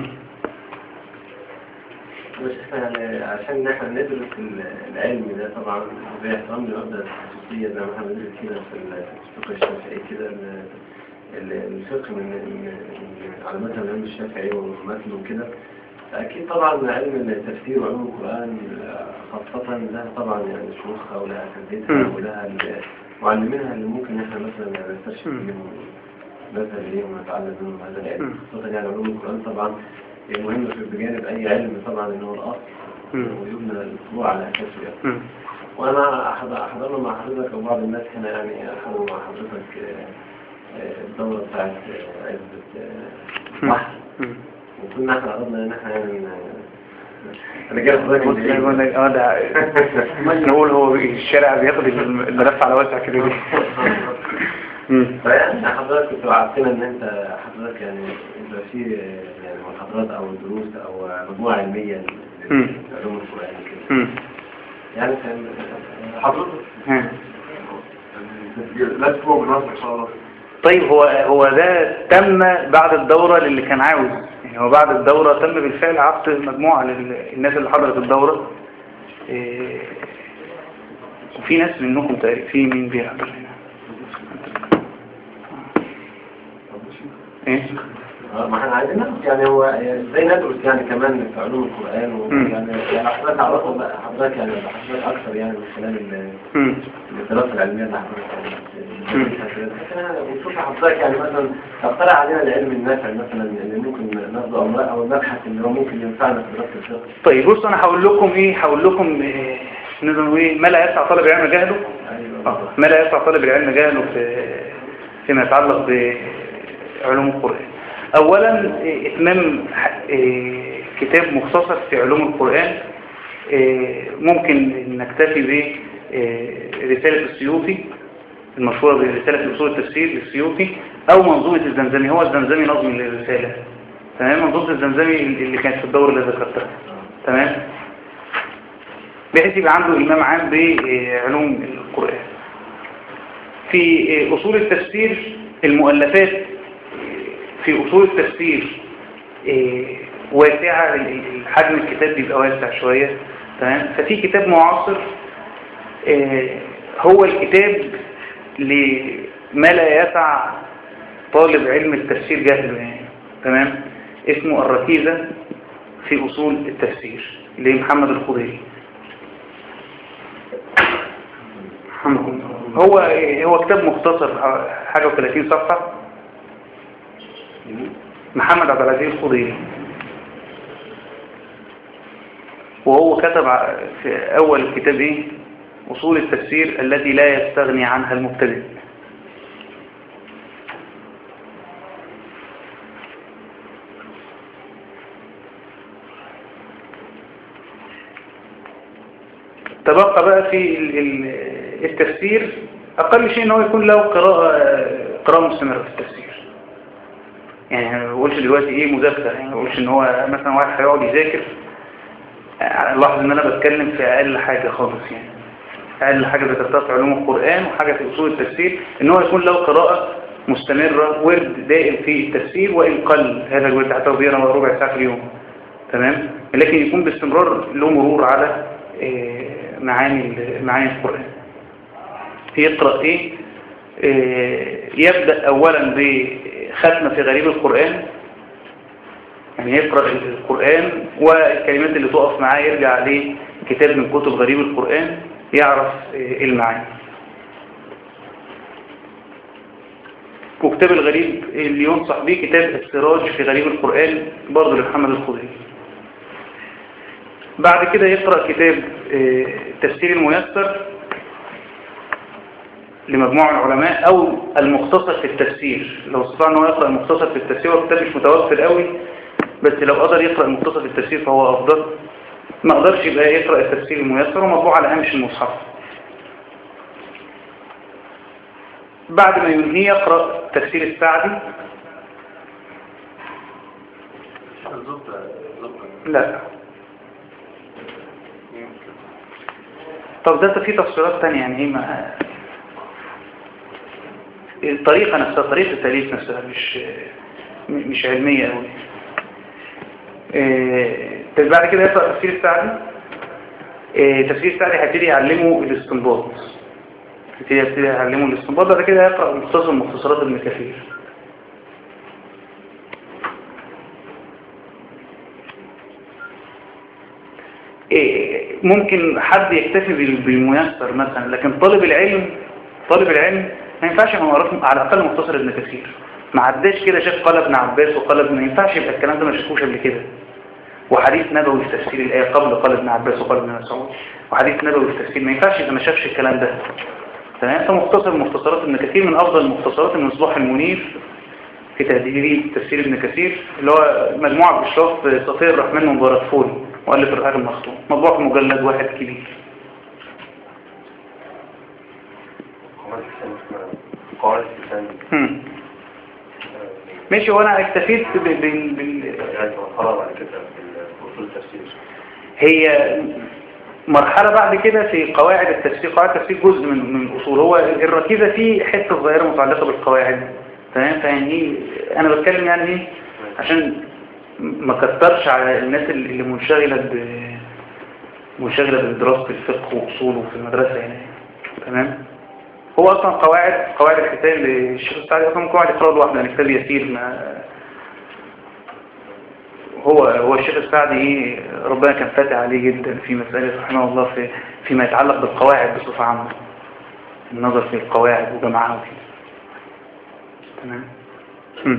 بس احنا يعني عشان احنا ندرس ال- العلم ده طبعا باحترام لمبدا الخصوصيه زي ما احنا بندرس كده في ال- في الفقه الشافعي كده ال- ال- الفقه من من- على مذهب الامام الشافعي ومثله وكده فاكيد طبعا علم التفسير وعلوم القران خاصه لها طبعا يعني شيوخها ولها اساتذتها مم. ولها ال- معلمينها اللي ممكن احنا مثلا يعني نسترشد مم. منهم نذهب اليهم ونتعلم منهم هذا العلم مم. خاصه يعني علوم القران طبعا المهم في بجانب اي علم طبعا ان هو الاصل مم. ويبنى الفروع على اساسه يعني هم. وانا أحض- احضرنا مع حضرتك وبعض الناس هنا يعني حضروا مع حضرتك آه، آه، الدوره بتاعت آه، عزبة آه، هم. بحر هم. وكنا احنا اردنا ان احنا يعني ن- انا جاي حضرتك بص من يقول بعيد. لك اه ده نقول هو الشارع بياخد الملف على واسع كده ليه هم. فيعني حضرتك كنت وعدتنا ان انت حضرتك يعني يبقى في آه، يعني محاضرات او دروس او مجموعه علميه مم. لعلوم القران كده هم. يعني كان حضرتك ها. لا تفوق بالنصر ان شاء الله طيب هو هو ده تم بعد الدورة للي كان عاوز يعني هو بعد الدورة تم بالفعل عقد مجموعة للناس اللي حضرت الدورة إيه، وفي ناس منكم تقريبا في مين بيحضر هنا ايه آه، ما احنا عايزين ناخد يعني هو ازاي ندرس يعني كمان في علوم القرآن مم. ويعني يعني حضرتك عرفوا بقى حضرتك يعني حضرتك اكثر يعني من خلال ال- مم. الدراسة العلمية اللي حضرتك مم. يعني لكن انا بنشوف حضرتك يعني مثلا تقترح علينا العلم النافع مثلا اللي ممكن ناخده او او نبحث اللي هو ممكن ينفعنا في دراسة الفقه طيب بص انا هقول لكم ايه هقول لكم إيه نقدر نقول ايه ما لا يسع طالب العلم جهله آه، ايوه ما لا يسع طالب العلم جهله في فيما يتعلق بعلوم القرآن أولا إيه، إتمام ح- إيه، كتاب مختصر في علوم القرآن إيه، ممكن نكتفي ب إيه، رسالة السيوطي المشهورة برسالة أصول التفسير للسيوطي أو منظومة الزمزمي هو الزمزمي نظم للرسالة تمام منظومة الزمزمي اللي كانت في الدور اللي ذكرتها تمام بحيث يبقى عنده إمام عام بعلوم القرآن في أصول التفسير المؤلفات في أصول التفسير إيه، واسعة ال- ال- حجم الكتاب بيبقى واسع شوية تمام ففي كتاب معاصر إيه، هو الكتاب لما لا يسع طالب علم التفسير جهله يعني تمام اسمه الركيزة في أصول التفسير لمحمد الخضيري رحمه الله. هو هو كتاب مختصر حاجة و30 صفحة محمد عبد العزيز الخضيري وهو كتب ع- في أول الكتاب إيه أصول التفسير التي لا يستغني عنها المبتدئ تبقى بقى في ال- ال- التفسير أقل شيء أنه يكون له قراءة قراءة مستمرة في التفسير يعني أنا ما بقولش دلوقتي إيه مذاكرة يعني ما بقولش إن هو مثلا واحد هيقعد يذاكر لاحظ إن أنا بتكلم في أقل حاجة خالص يعني أقل حاجة ذكرتها في علوم القرآن وحاجة في أصول التفسير إن هو يكون له قراءة مستمرة ورد دائم في التفسير وإن قل هذا الورد حتى لو بيقرا ربع ساعة في اليوم تمام لكن يكون باستمرار له مرور على آه، معاني ال- معاني القرآن يقرأ إيه آه، يبدأ أولا بختمة في غريب القرآن يعني يقرأ القرآن والكلمات اللي تقف معاه يرجع لكتاب من كتب غريب القرآن يعرف آه، المعاني وكتاب الغريب اللي ينصح به كتاب السراج في غريب القرآن برضه لمحمد الخضري بعد كده يقرأ كتاب آه، تفسير الميسر لمجموعة العلماء أو المختصر في التفسير لو استطاع أنه يقرأ المختصر في التفسير هو كتاب مش متوفر قوي بس لو قدر يقرأ المختصر في التفسير فهو أفضل ما قدرش يبقى يقرأ التفسير الميسر ومطبوع على هامش المصحف بعد ما ينهي يقرأ تفسير السعدي الزبدة الزبدة لا طب ده في تفسيرات تانية يعني ايه ما الطريقة نفسها طريقة التأليف نفسها مش مش علمية قوي إيه، طب بعد كده يقرأ تفسير السعدي إيه، تفسير السعدي هيبتدي يعلمه الاستنباط هيبتدي يبتدي يعلمه الاستنباط بعد كده يقرأ مختصر مختصرات ابن كثير إيه، ممكن حد يكتفي بال- بالميسر مثلا لكن طالب العلم طالب العلم ما ينفعش يبقى معروف على الاقل مختصر ابن كثير ما عداش كده شاف قال ابن عباس وقال ابن ما ينفعش يبقى الكلام ده ما شافوش قبل كده وحديث نبوي في تفسير الايه قبل قال ابن عباس وقال ابن مسعود وحديث نبوي في تفسير ما ينفعش يبقى ما شافش الكلام ده تمام فمختصر مختصرات ابن كثير من افضل المختصرات المصباح المنير في تهذيب تفسير ابن كثير اللي هو مجموعة بإشراف صفير الرحمن مبارك فول مؤلف الرحاق المختوم مطبوع في مجلد واحد كبير قواعد الإنسان هم. ماشي وانا اكتفيت ب- بال... بال... يعني توفرها بعد كده في أصول التفسير هي مرحلة بعد كده في قواعد التفسير قواعد التفسير جزء من من الأصول هو الركيزة فيه حتة صغيرة متعلقة بالقواعد تمام فيعني ايه أنا بتكلم يعني ايه عشان ما كترش على الناس اللي اللي منشغلة ب منشغلة بدراسة الفقه وأصوله في المدرسة يعني تمام هو أصلا قواعد قواعد الكتاب للشيخ السعدي أصلا قواعد يقرأ لوحده يعني كتاب يسير ما هو هو الشيخ السعدي ايه ربنا كان فاتح عليه جدا في مسألة رحمه الله في فيما يتعلق بالقواعد بصفة عامة النظر في القواعد وجمعها وكده تمام هم.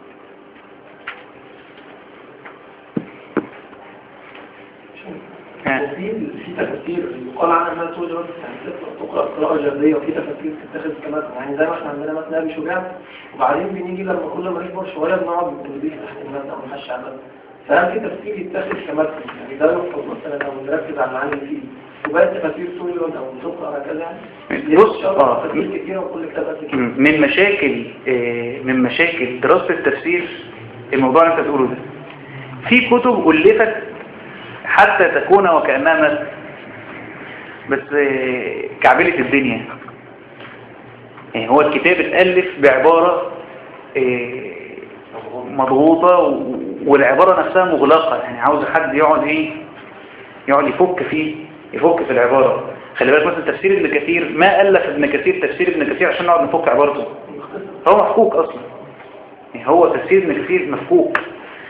ها. وفي في تفاسير يقال عنها انها توجد يعني تقرا تقرا قراءه جبريه وفي تفاسير تتخذ كمان يعني زي ما احنا عندنا مثلا ابي شجاع وبعدين بنيجي لما كل ما نكبر شويه بنقعد بنضيف تحت الماده او نحش على الماده فهل في تفسير يتخذ كمثل يعني ده يحفظ مثلا او نركز على المعاني اللي فيه وباقي التفاسير توجد او تقرا هكذا يعني بص اه تفاسير كتيره وكل كتاب قد كده من مشاكل آه، من مشاكل دراسة التفسير الموضوع اللي انت بتقوله ده في كتب ألفت حتى تكون وكأنها مثل بس آه، كعبلة الدنيا يعني هو الكتاب اتألف بعبارة آه، مضغوطة و- والعبارة نفسها مغلقة يعني عاوز حد يقعد ايه يقعد يفك فيه يفك في العبارة خلي بالك مثلا تفسير ابن كثير ما ألف ابن كثير تفسير ابن كثير عشان نقعد نفك عبارته هو مفكوك أصلا يعني هو تفسير ابن كثير مفكوك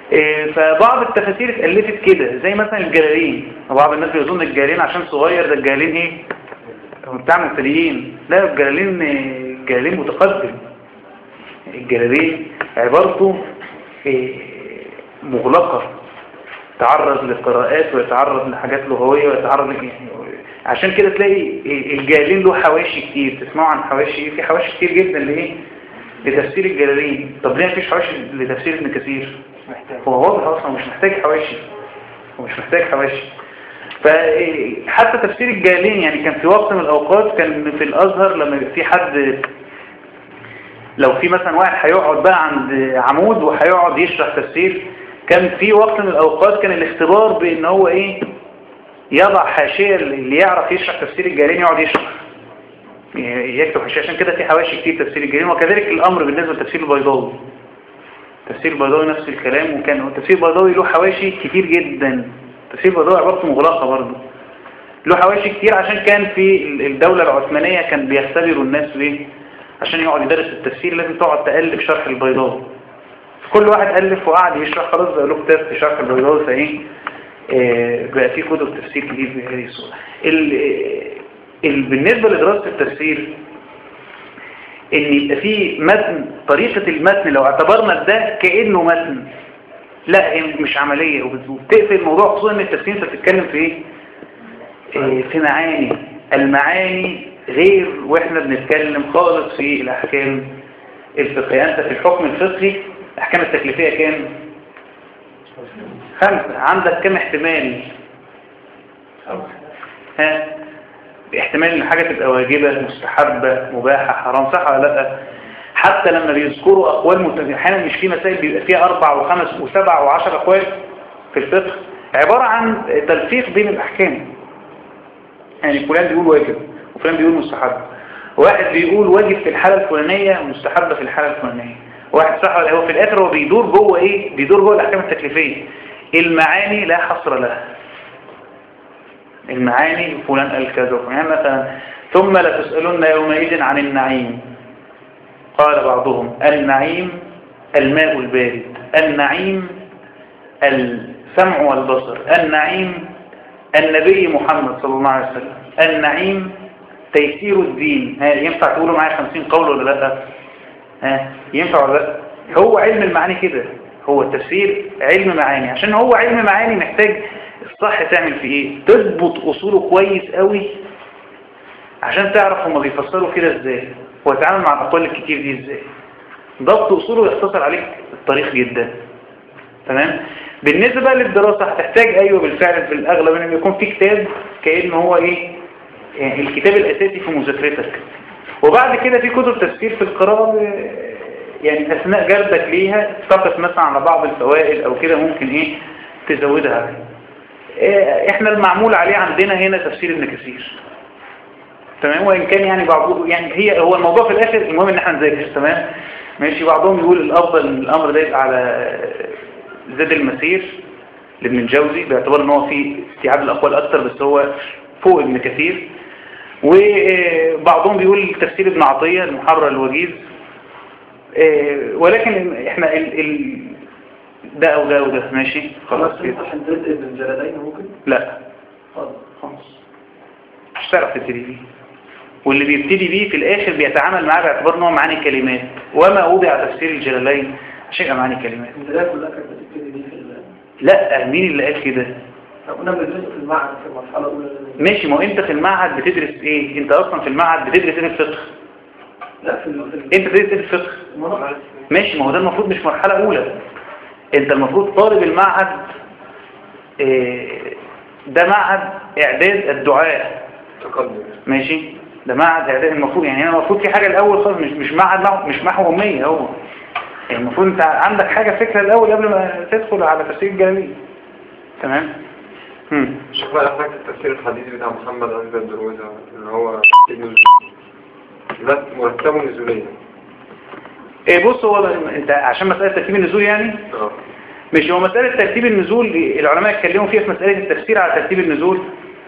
إيه، فبعض التفاسير اتألفت كده زي مثلا الجلالين وبعض الناس بيظن الجلالين عشان صغير ده الجلالين ايه هو بتاع مبتدئين لا الجلالين إيه، الجلالين متقدم الجلالين عبارته إيه، مغلقة يتعرض لقراءات ويتعرض لحاجات لغوية ويتعرض يعني عشان كده تلاقي الجلالين له حواشي كتير تسمعوا عن حواشي في حواشي كتير جدا لإيه لتفسير الجلالين طب ليه مفيش حواشي لتفسير ابن كثير هو واضح اصلا مش محتاج حواشي هو مش محتاج حواشي فحتى تفسير الجلالين يعني كان في وقت من الاوقات كان في الازهر لما يبقى في حد لو في مثلا واحد هيقعد بقى عند عمود وهيقعد يشرح تفسير كان في وقت من الاوقات كان الاختبار بان هو ايه يضع حاشيه اللي يعرف يشرح تفسير الجلالين يقعد يشرح يكتب حاشيه عشان كده في حواشي كتير تفسير الجلالين وكذلك الامر بالنسبه لتفسير البيضاوي تفسير البيضاوي نفس الكلام وكان تفسير البيضاوي له حواشي كتير جدا تفسير البيضاوي عبارته مغلقه برضه له حواشي كتير عشان كان في الدولة العثمانية كان بيختبروا الناس ليه عشان يقعد يدرس التفسير لازم تقعد تألف شرح البيضاوي كل واحد ألف وقعد يشرح خلاص بقى له كتاب في شرح البيضاوي فايه آه، بقى في كتب تفسير كتير بهذه الصورة ال- ال- بالنسبة لدراسة التفسير ان يبقى في متن طريقة المتن لو اعتبرنا ده كأنه متن لا هي مش عملية وبتقفل الموضوع خصوصا ان التفسير انت بتتكلم في ايه آه، في معاني المعاني غير واحنا بنتكلم خالص في الاحكام الفقهية انت في الحكم الفقهي الاحكام التكليفية كام خمسة عندك كم احتمال ها احتمال ان حاجة تبقى واجبة مستحبة مباحة حرام صح ولا لا حتى لما بيذكروا اقوال متفقين احيانا مش في مسائل بيبقى فيها اربع وخمس وسبع وعشر اقوال في الفقه عبارة عن تلفيق بين الاحكام يعني فلان بيقول واجب وفلان بيقول مستحب واحد بيقول واجب في الحالة الفلانية ومستحب في الحالة الفلانية واحد صح ولا هو في الاخر هو بيدور جوه ايه بيدور جوه الاحكام التكليفية المعاني لا حصر لها المعاني فلان قال كذا وفلان يعني مثلا ثم لتسألن يومئذ عن النعيم قال بعضهم النعيم الماء البارد النعيم السمع والبصر النعيم النبي محمد صلى الله عليه وسلم النعيم تيسير الدين ها ينفع تقولوا معايا خمسين قول ولا لا ها ينفع ولا لا هو علم المعاني كده هو التفسير علم معاني عشان هو علم معاني محتاج الصح تعمل في ايه تضبط اصوله كويس قوي عشان تعرف هما بيفسروا كده ازاي وتتعامل مع الاقوال الكتير دي ازاي ضبط اصوله يختصر عليك الطريق جدا تمام بالنسبة بقى للدراسة هتحتاج ايوه بالفعل في الاغلب ان يكون في كتاب كأنه هو ايه يعني الكتاب الاساسي في مذاكرتك وبعد كده في كتب تفسير في القراءة آه، يعني اثناء جلبك ليها تقف مثلا على بعض الفوائد او كده ممكن ايه تزودها عليه آه، احنا المعمول عليه عندنا هنا تفسير ابن كثير تمام وان كان يعني بعض يعني هي هو الموضوع في الاخر المهم ان احنا نذاكر تمام ماشي بعضهم يقول الافضل ان الامر ده يبقى على زاد المسير لابن الجوزي باعتبار ان هو فيه استيعاب الاقوال اكتر بس هو فوق ابن كثير وبعضهم بيقول تفسير ابن عطية المحرر الوجيز آه، ولكن احنا ال ال ده او ده او ده ماشي خلاص خلاص كده انت حددت ابن الجلالين ممكن لا اتفضل خلاص مش تعرف تبتدي بيه واللي بيبتدي بيه في الاخر بيتعامل معاه باعتبار ان هو معاني كلمات وما وضع تفسير الجلالين عشان يبقى معاني كلمات البداية كلها كانت بتبتدي دي في ال لا مين اللي قال كده احنا كنا بندرسه في المعهد في المرحلة الأولى اللي- ماشي ما هو انت في المعهد بتدرس ايه انت اصلا في المعهد بتدرس ايه الفقه لا في ال- في ال- انت بتدرس ايه الفقه المناطق ماشي ما هو ده المفروض مش مرحلة اولى انت المفروض طالب المعهد إيه، ده معهد اعداد الدعاء تقدم ماشي ده معهد اعداد المفروض يعني انا المفروض في حاجة الاول خالص مش مش معهد محو- مش محو امية هو يعني المفروض انت عندك حاجة فكرة الاول قبل ما تدخل على تفسير الجلالين تمام هم. شوف بقى حضرتك التفسير الحديث بتاع محمد عزيز الدروزة اللي هو ابن لا مرتبه نزوليا إيه بص هو انت عشان مسألة ترتيب النزول يعني اه مش هو مسألة ترتيب النزول العلماء اتكلموا فيها في مسألة التفسير على ترتيب النزول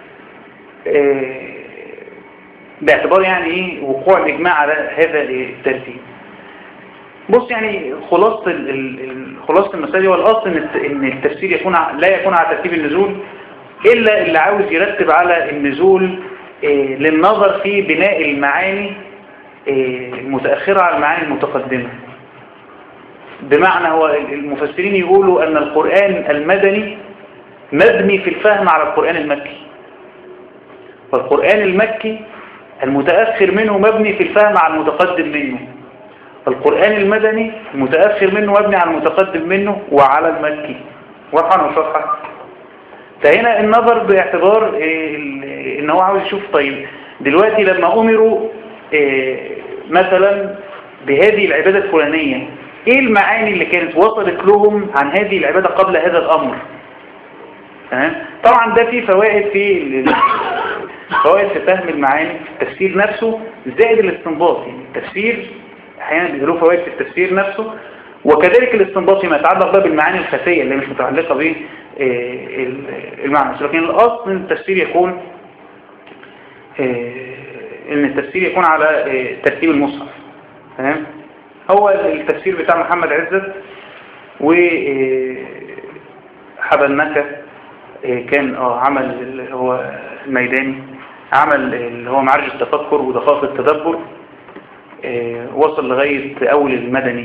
إيه، باعتبار يعني ايه وقوع الإجماع على هذا الترتيب بص يعني خلاصة ال- ال- ال- خلاصة المسألة دي والأصل إن الت- إن التفسير يكون ع- لا يكون على ترتيب النزول إلا اللي عاوز يرتب على النزول آه، للنظر في بناء المعاني آه، المتأخرة على المعاني المتقدمة بمعنى هو المفسرين يقولوا أن القرآن المدني مبني في الفهم على القرآن المكي والقرآن المكي المتأخر منه مبني في الفهم على المتقدم منه القرآن المدني المتأخر منه مبني على المتقدم منه وعلى المكي واضحة ولا مش واضحة؟ فهنا النظر باعتبار إيه، ال- ان هو عاوز يشوف طيب دلوقتي لما امروا إيه، مثلا بهذه العبادة الفلانية ايه المعاني اللي كانت وصلت لهم عن هذه العبادة قبل هذا الامر تمام طبعا ده فيه فوائد في ال- فوائد في فهم المعاني في التفسير نفسه زائد الاستنباط يعني التفسير احيانا بيبقى له فوائد في التفسير نفسه وكذلك الاستنباط فيما يتعلق بقى بالمعاني الخفية اللي مش متعلقة ب المعنى لكن الأصل ان التفسير يكون آه، ان التفسير يكون على آه، ترتيب المصحف تمام هو التفسير بتاع محمد عزت و آه، حبنكة آه، كان اه عمل اللي هو الميداني عمل اللي هو معرج التفكر ودقائق التدبر آه، وصل لغاية أول المدني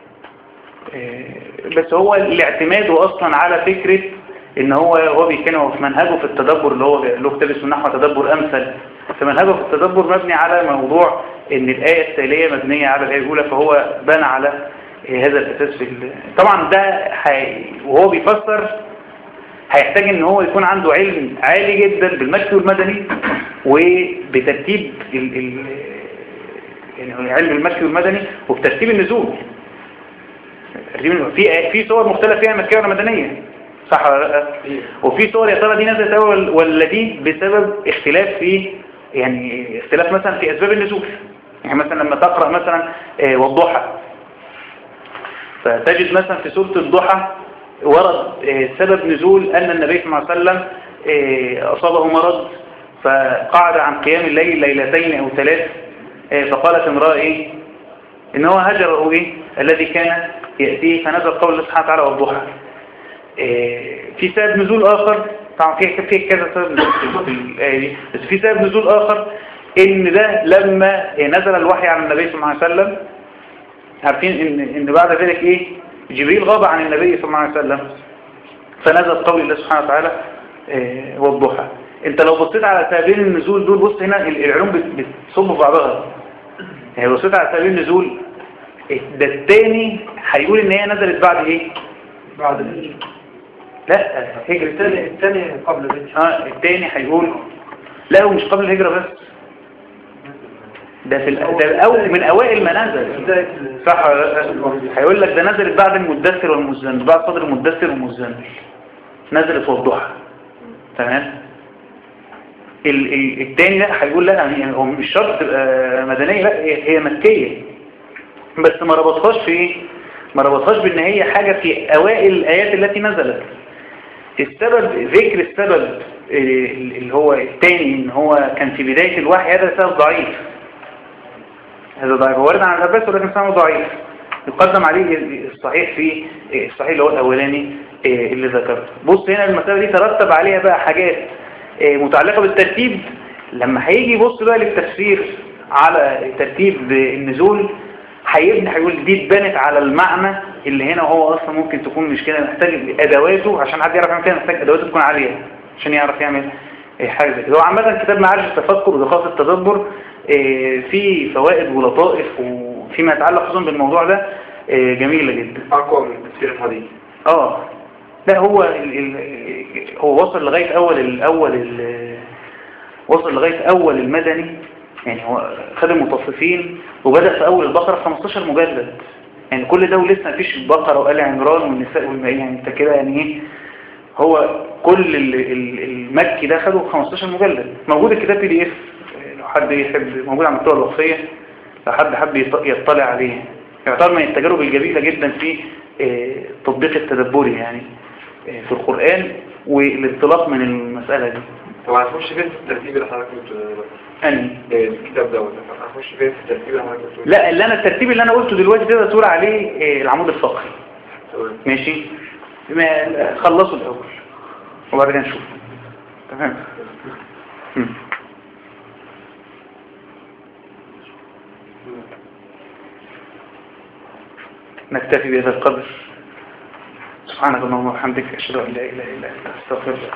آه، بس هو الاعتماد أصلا على فكرة ان هو هو بيتكلم في منهجه في التدبر اللي هو له كتاب اسمه نحو تدبر امثل فمنهجه في التدبر مبني على موضوع ان الايه التاليه مبنيه على الايه الاولى فهو بنى على آه، هذا الاساس في ال- طبعا ده حي... وهو بيفسر هيحتاج ان هو يكون عنده علم عالي جدا بالمكي والمدني وبترتيب ال... ال... يعني علم المكي والمدني وبترتيب النزول ترتيب- في في صور مختلف فيها مكيه ولا مدنيه صح ولا لا وفي صور يا ترى دي نزلت اول ولا دي بسبب اختلاف في يعني اختلاف مثلا في اسباب النزول يعني مثلا لما تقرا مثلا آه، والضحى فتجد مثلا في سورة الضحى ورد آه، سبب نزول أن النبي صلى الله عليه وسلم آه، أصابه مرض فقعد عن قيام الليل ليلتين أو ثلاث آه، فقالت امرأة إيه إن هو هجره إيه الذي كان يأتيه فنزل قول الله سبحانه وتعالى والضحى آه، في سبب نزول آخر طبعا في في كذا سبب نزول في الآية دي بس في سبب نزول آخر إن ده لما نزل الوحي على النبي صلى الله عليه وسلم عارفين ان ان بعد ذلك ايه جبريل غاب عن النبي صلى الله عليه وسلم فنزل قول الله سبحانه وتعالى آه، والضحى انت لو بصيت على سبيل النزول دول بص هنا ال- العلوم بت- بتصب في بعضها يعني لو بصيت على سبيل النزول إيه، ده الثاني هيقول ان هي نزلت بعد ايه بعد الهجرة لا هجرة الثاني الثاني قبل الهجرة اه الثاني هيقول لا هو مش قبل الهجرة بس ده في ال- ده الأول من أوائل ما نزل بداية ال- صح ولا لا؟ هيقول لك ده نزلت بعد المدثر والمزمل بعد صدر المدثر والمزمل نزلت والضحى تمام ال- ال- التاني لا هيقول لا يعني هو مش شرط تبقى مدنية لا هي هي مكية بس ما ربطهاش في ايه ما ربطهاش بان هي حاجة في اوائل الايات التي نزلت السبب ذكر السبب إيه، اللي هو الثاني ان هو كان في بداية الوحي هذا سبب ضعيف هذا ضعيف هو وارد عن العباس ولكن سنه ضعيف يقدم عليه الصحيح في الصحيح اللي هو الأولاني إيه، اللي ذكرته بص هنا المسألة دي ترتب عليها بقى حاجات إيه، متعلقة بالترتيب لما هيجي يبص بقى للتفسير على ترتيب النزول هيبني هيقول دي اتبنت على المعنى اللي هنا وهو اصلا ممكن تكون مش كده محتاج ادواته عشان حد يعرف يعمل كده محتاج ادواته تكون عاليه عشان يعرف يعمل إيه، حاجه زي كده هو عامه كتاب معارج التفكر ودقائق التدبر إيه، فيه فوائد ولطائف وفيما يتعلق خصوصا بالموضوع ده إيه، جميله جدا أقوى من تفسير الحديث اه لا هو ال ال هو وصل لغاية اول الاول ال وصل لغاية اول المدني يعني هو خد المتصفين وبدأ في اول البقرة 15 مجلد يعني كل ده ولسه مفيش البقرة وآل عمران والنساء والمائين يعني انت كده يعني ايه هو كل ال- ال- المكي ده خده 15 مجلد موجود الكتاب بي دي اف لو حد يحب موجود على المكتبة الوصفية لو حد حب يط- يطلع عليه يعتبر من التجارب الجميلة جدا في آه، التطبيق التدبري يعني آه، في القرآن والانطلاق من المسألة دي طب هنخش فين في الترتيب اللي حضرتك بتقول أني الكتاب دوت هنخش فين في الترتيب اللي حضرتك بتقول لا اللي أنا الترتيب اللي أنا قلته دلوقتي تقدر تقول عليه آه، العمود الفقري تمام. ماشي ما- خلصوا الأول وبعد كده نشوف تمام مم. نكتفي بهذا القدر سبحانك اللهم وبحمدك أشهد أن لا إله إلا أنت أستغفرك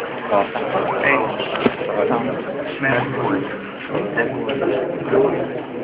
ايه